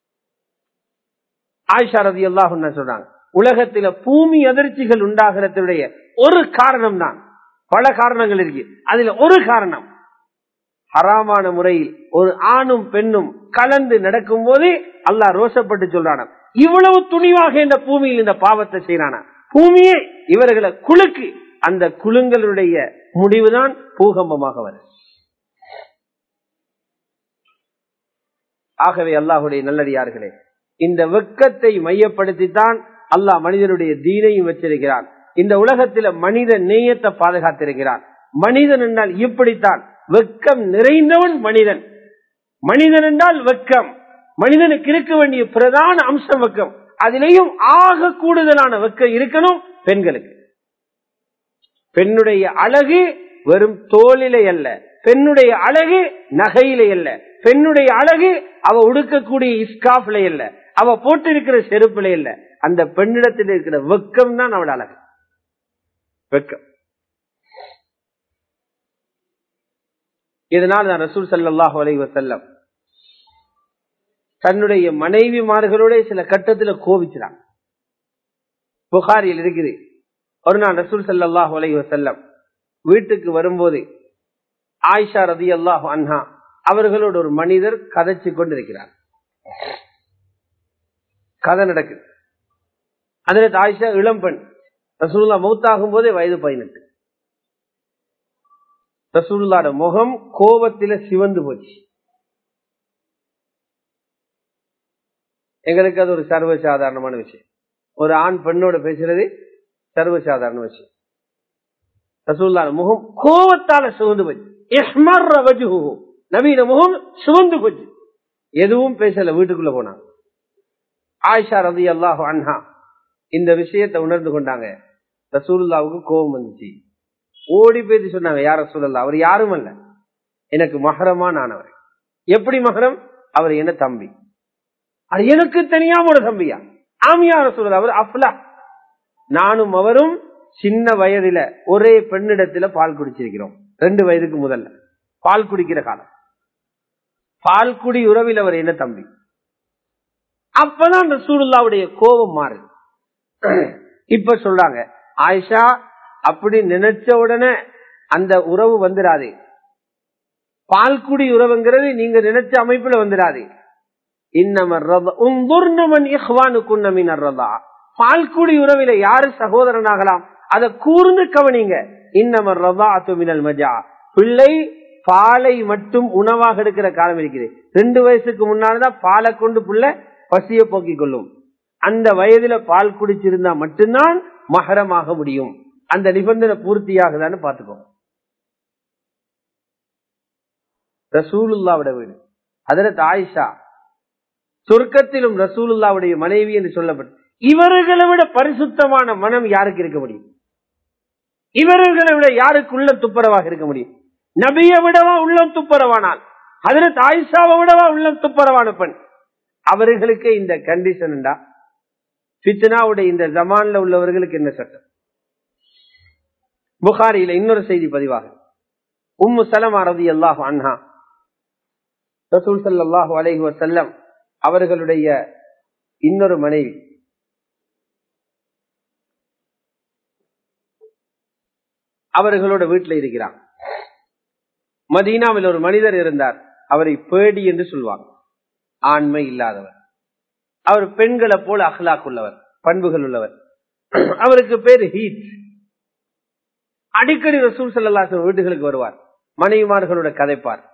Speaker 1: ஆயிஷா ரதி அல்லாஹ் சொல்றாங்க உலகத்தில பூமி அதிர்ச்சிகள் உண்டாகிறதுடைய ஒரு காரணம் தான் பல காரணங்கள் இருக்கு அதுல ஒரு காரணம் ஹராமான முறையில் ஒரு ஆணும் பெண்ணும் கலந்து நடக்கும் போது அல்லாஹ் ரோஷப்பட்டு சொல்றான இவ்வளவு துணிவாக இந்த பூமியில் இந்த பாவத்தை செய்யறானா பூமியே இவர்களை குலுக்கு அந்த குலுங்களுடைய முடிவுதான் பூகம்பமாக வரும் ஆகவே அல்லாஹுடைய நல்லடியார்களே இந்த வெக்கத்தை மையப்படுத்தித்தான் அல்லாஹ் மனிதனுடைய தீனையும் வச்சிருக்கிறான் இந்த உலகத்தில மனித நேயத்தை பாதுகாத்திருக்கிறான் மனிதன் என்றால் இப்படித்தான் வெக்கம் நிறைந்தவன் மனிதன் மனிதன் என்றால் வெக்கம் மனிதனுக்கு இருக்க வேண்டிய பிரதான அம்சம் வெக்கம் அதிலேயும் ஆக கூடுதலான வெக்கம் இருக்கணும் பெண்களுக்கு பெண்ணுடைய அழகு வெறும் தோலிலே அல்ல பெண்ணுடைய அழகு நகையிலே அல்ல பெண்ணுடைய அழகு அவ உடுக்கக்கூடிய இஸ்காப்ல இல்ல அவ போட்டு இருக்கிற செருப்புல இல்ல அந்த பெண்ணிடத்தில் இருக்கிற வெக்கம் தான் அவள் அழகு வெக்கம் இதனால் நான் ரசூல் சல்லாஹ் அலை வசல்லம் தன்னுடைய மனைவிமார்களோட சில கட்டத்துல கோவிச்சான் புகாரில் இருக்குது ஒரு நாள் ரசூல் சல்லாஹ் அலை வசல்லம் வீட்டுக்கு வரும்போது ஆயிஷா ரதி அல்லாஹ் அன்ஹா அவர்களோட ஒரு மனிதர் கதைச்சு கொண்டிருக்கிறார் கதை நடக்குது அதில் ஆயிஷா இளம்பெண் ரசூல்லா மௌத்தாகும் போதே வயது பதினெட்டு ரசூல்லாட முகம் கோபத்தில சிவந்து போச்சு எங்களுக்கு அது ஒரு சர்வசாதாரணமான விஷயம் ஒரு ஆண் பெண்ணோட பேசுறது சர்வசாதாரண விஷயம் ரசூல்லாட முகம் கோபத்தால சிவந்து போச்சு நவீன முகம் சிவந்து போச்சு எதுவும் பேசல வீட்டுக்குள்ள போனாங்க ஆயிஷா ரதி அல்லாஹ் அன்ஹா இந்த விஷயத்தை உணர்ந்து கொண்டாங்க ரசூலுல்லாவுக்கு கோபம் வந்துச்சு ஓடி போய் சொன்னாங்க யார் ரசூலுல்லா அவர் யாரும் அல்ல எனக்கு மகரமா நானவர் எப்படி மகரம் அவர் என்ன தம்பி அது எனக்கு தெரியாம ஒரு தம்பியா ஆமியா ரசூலுல்லா அவர் அஃப்லா நானும் அவரும் சின்ன வயதுல ஒரே பெண்ணிடத்துல பால் குடிச்சிருக்கிறோம் ரெண்டு வயதுக்கு முதல்ல பால் குடிக்கிற காலம் பால் குடி உறவில் அவர் என்ன தம்பி அப்பதான் ரசூலுல்லாவுடைய கோபம் மாறுது இப்ப சொல்றாங்க ஆயிஷா அப்படி நினைச்ச உடனே அந்த உறவு வந்துடாது பால்குடி உறவுங்கிறது நீங்க நினைச்ச அமைப்புல வந்துடாது பால்குடி உறவில யாரு சகோதரனாகலாம் அதை கூர்ந்து கவனிங்க இன்னமர் ரதா அத்துமினல் மஜா பிள்ளை பாலை மட்டும் உணவாக எடுக்கிற காலம் இருக்குது ரெண்டு வயசுக்கு முன்னால்தான் பாலை கொண்டு புள்ள பசிய போக்கிக் கொள்ளும் அந்த வயதுல பால் குடிச்சிருந்தா மட்டும்தான் மகரமாக முடியும் அந்த நிபந்தனை பூர்த்தியாகுதான்னு பாத்துக்கோ ரசூலுல்லாவோட வீடு அதில் ஆயிஷா சொர்க்கத்திலும் ரசூலுல்லாவுடைய மனைவி என்று சொல்லப்பட்டு இவர்களை விட பரிசுத்தமான மனம் யாருக்கு இருக்க முடியும் இவர்களை விட யாருக்கு உள்ள துப்புரவாக இருக்க முடியும் நபியை விடவா உள்ளம் துப்புரவானால் அதுல தாய்ஷாவை விடவா உள்ளம் துப்பரவான பெண் அவர்களுக்கு இந்த கண்டிஷன் ஃபித்னாவுடைய இந்த ஜமான்ல உள்ளவர்களுக்கு என்ன சட்டம் புகாரியில இன்னொரு செய்தி பதிவாக உம்மு சலமா ரதி அல்லாஹ் அன்ஹா ரசூல் சல்லாஹூ அலைஹி வசல்லம் அவர்களுடைய இன்னொரு மனைவி அவர்களோட வீட்டில் இருக்கிறார் மதீனாவில் ஒரு மனிதர் இருந்தார் அவரை பேடி என்று சொல்வாங்க ஆண்மை இல்லாதவர் அவர் பெண்களை போல அஹ்லாக் உள்ளவர் பண்புகள் உள்ளவர் அவருக்கு பேரு ஹீத் அடிக்கடி ரசூல் சல்லா வீட்டுகளுக்கு வருவார் மனைவிமார்களோட கதைப்பார்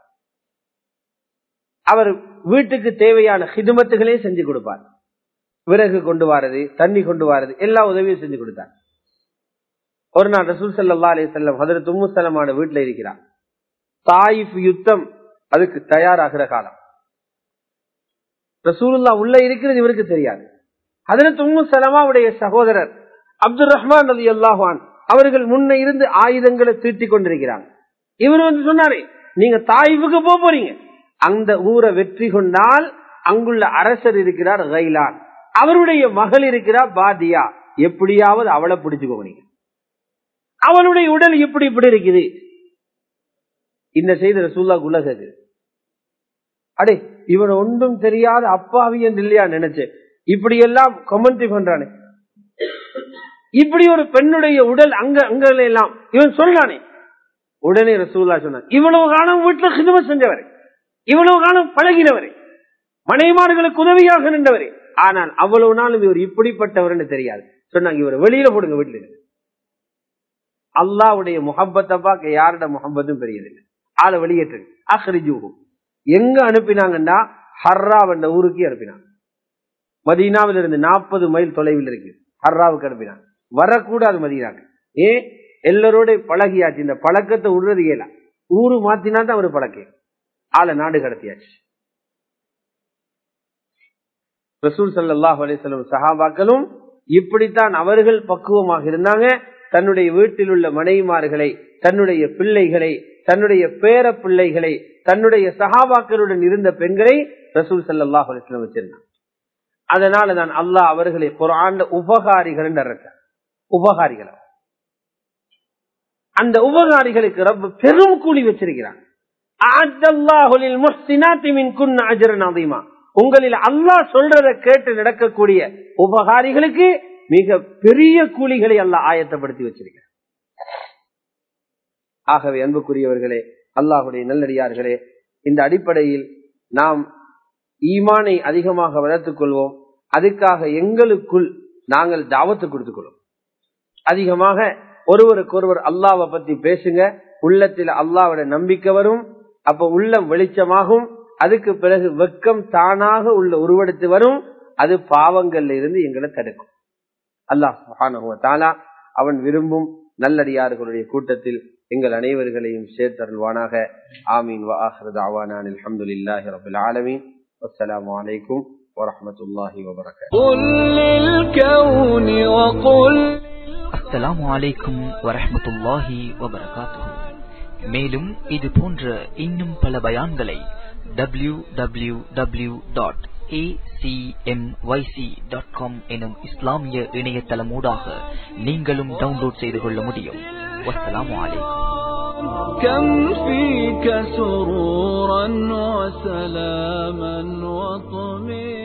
Speaker 1: அவர் வீட்டுக்கு தேவையான ஹிதுமத்துகளே செஞ்சு கொடுப்பார் விறகு கொண்டு வாரது தண்ணி கொண்டு வாரது எல்லா உதவியும் செஞ்சு கொடுத்தார் ஒரு நாள் ரசூல் சல்லா அலி செல்லம் ஹதரத் உம்மு சலமான வீட்டுல இருக்கிறார் தாயிஃப் யுத்தம் அதுக்கு தயாராகிற காலம் ரசூலுல்லா உள்ள இருக்கிறது இவருக்கு தெரியாது ஹதரத் உம்மு சலமாவுடைய சகோதரர் அப்துல் ரஹ்மான் அலி அல்லாஹான் அவர்கள் முன்ன இருந்து ஆயுதங்களை தீட்டி கொண்டிருக்கிறாங்க இவர் வந்து சொன்னாரே நீங்க தாயிஃபுக்கு போக போறீங்க அந்த ஊரை வெற்றி கொண்டால் அங்குள்ள அரசர் இருக்கிறார் கைலான் அவருடைய மகள் இருக்கிறார் பாதியா எப்படியாவது அவளை பிடிச்சுக்கோங்க நீங்க அவளுடைய உடல் இப்படி இப்படி இருக்குது இந்த செய்தி ரசூல்லாக்கு உலகது அடே இவன் ஒன்றும் தெரியாத அப்பாவி என்று இல்லையா நினைச்சு இப்படி எல்லாம் கமெண்ட்ரி பண்றானே இப்படி ஒரு பெண்ணுடைய உடல் அங்க அங்க எல்லாம் இவன் சொல்றானே உடனே ரசூல்லா சொன்னான் இவ்வளவு காலம் வீட்டுல சினிமா செஞ்சவரை இவ்வளவு காலம் பழகினவரை மனைமார்களுக்கு உதவியாக நின்றவரே ஆனால் அவ்வளவு நாளும் இவர் இப்படிப்பட்டவர் தெரியாது சொன்னாங்க இவர் வெளியில போடுங்க வீட்டுல அல்லாவுடைய முகப்பத்தை பார்க்க யாரோட முகப்பத்தும் பெரியதில்லை ஆளை வெளியேற்று அஹ்ரிஜூகும் எங்க அனுப்பினாங்கன்னா ஹர்ரா என்ற ஊருக்கு அனுப்பினாங்க மதீனாவில் இருந்து நாற்பது மைல் தொலைவில் இருக்கு ஹர்ராவுக்கு அனுப்பினாங்க வரக்கூடாது மதீனாக்கு ஏ எல்லாரோட பழகியாச்சு இந்த பழக்கத்தை விடுறது இயலா ஊரு மாத்தினா தான் அவர் பழக்க ஆளை நாடு கடத்தியாச்சு ரசூல் சல்லாஹ் அலிஸ்லம் சஹாபாக்களும் இப்படித்தான் அவர்கள் பக்குவமாக இருந்தாங்க தன்னுடைய வீட்டில் உள்ள மனைவிமார்களை தன்னுடைய பிள்ளைகளை தன்னுடைய பேர பிள்ளைகளை தன்னுடைய சகாபாக்களுடன் இருந்த பெண்களை ரசூல் சல்லாஹ் அலிஸ்லம் வச்சிருந்தாங்க அதனால தான் அல்லாஹ் அவர்களை குரான் உபகாரிகள் உபகாரிகள் அந்த உபகாரிகளுக்கு ரப்ப பெரும் கூலி வச்சிருக்கிறான் உங்களில் அல்லாஹ் சொல்றத கேட்டு நடக்கக்கூடிய உபகாரிகளுக்கு மிக பெரிய கூலிகளை அல்லாஹ் ஆயத்தப்படுத்தி வச்சிருக்கிறார் ஆகவே அன்புக்குரியவர்களே அல்லாஹுடைய நல்லடியார்களே இந்த அடிப்படையில் நாம் ஈமானை அதிகமாக வளர்த்துக் கொள்வோம் அதுக்காக எங்களுக்குள் நாங்கள் தாவத்து கொடுத்துக் கொள்வோம் அதிகமாக ஒருவருக்கொருவர் அல்லாவை பத்தி பேசுங்க உள்ளத்தில் அல்லாவோட நம்பிக்கை வரும் அப்ப உள்ளம் வெளிச்சமாகும் அதுக்கு பிறகு வெக்கம் தானாக உள்ள உருவெடுத்து வரும் அது பாவங்கள்ல இருந்து எங்களை தடுக்கும் அல்லாஹ் தாலா அவன் விரும்பும் நல்லடியார்களுடைய கூட்டத்தில் எங்கள் அனைவர்களையும் சேர்த்தருள்வானாக ஆமீன் வாஹரத் அவானான் அலமதுல்லாஹி ரபுல் ஆலமீன் அஸ்ஸலாமு அலைக்கும் ورحمة الله وبركاته
Speaker 2: قل للكون وقل
Speaker 3: அஸ்ஸலாமு அலைக்கும் வரஹ்மத்துல்லாஹி வபரகாத்துஹு மேலும் இது போன்ற இன்னும் பல பயான்களை W W W dot acmyc.com எனும் இஸ்லாமிய இணையதளமூடாக நீங்களும் டவுன்லோட் செய்து கொள்ள முடியும் வஸ்ஸலாமு அலைக்கும்
Speaker 2: كم فيك سرورا وسلاما وطمئنا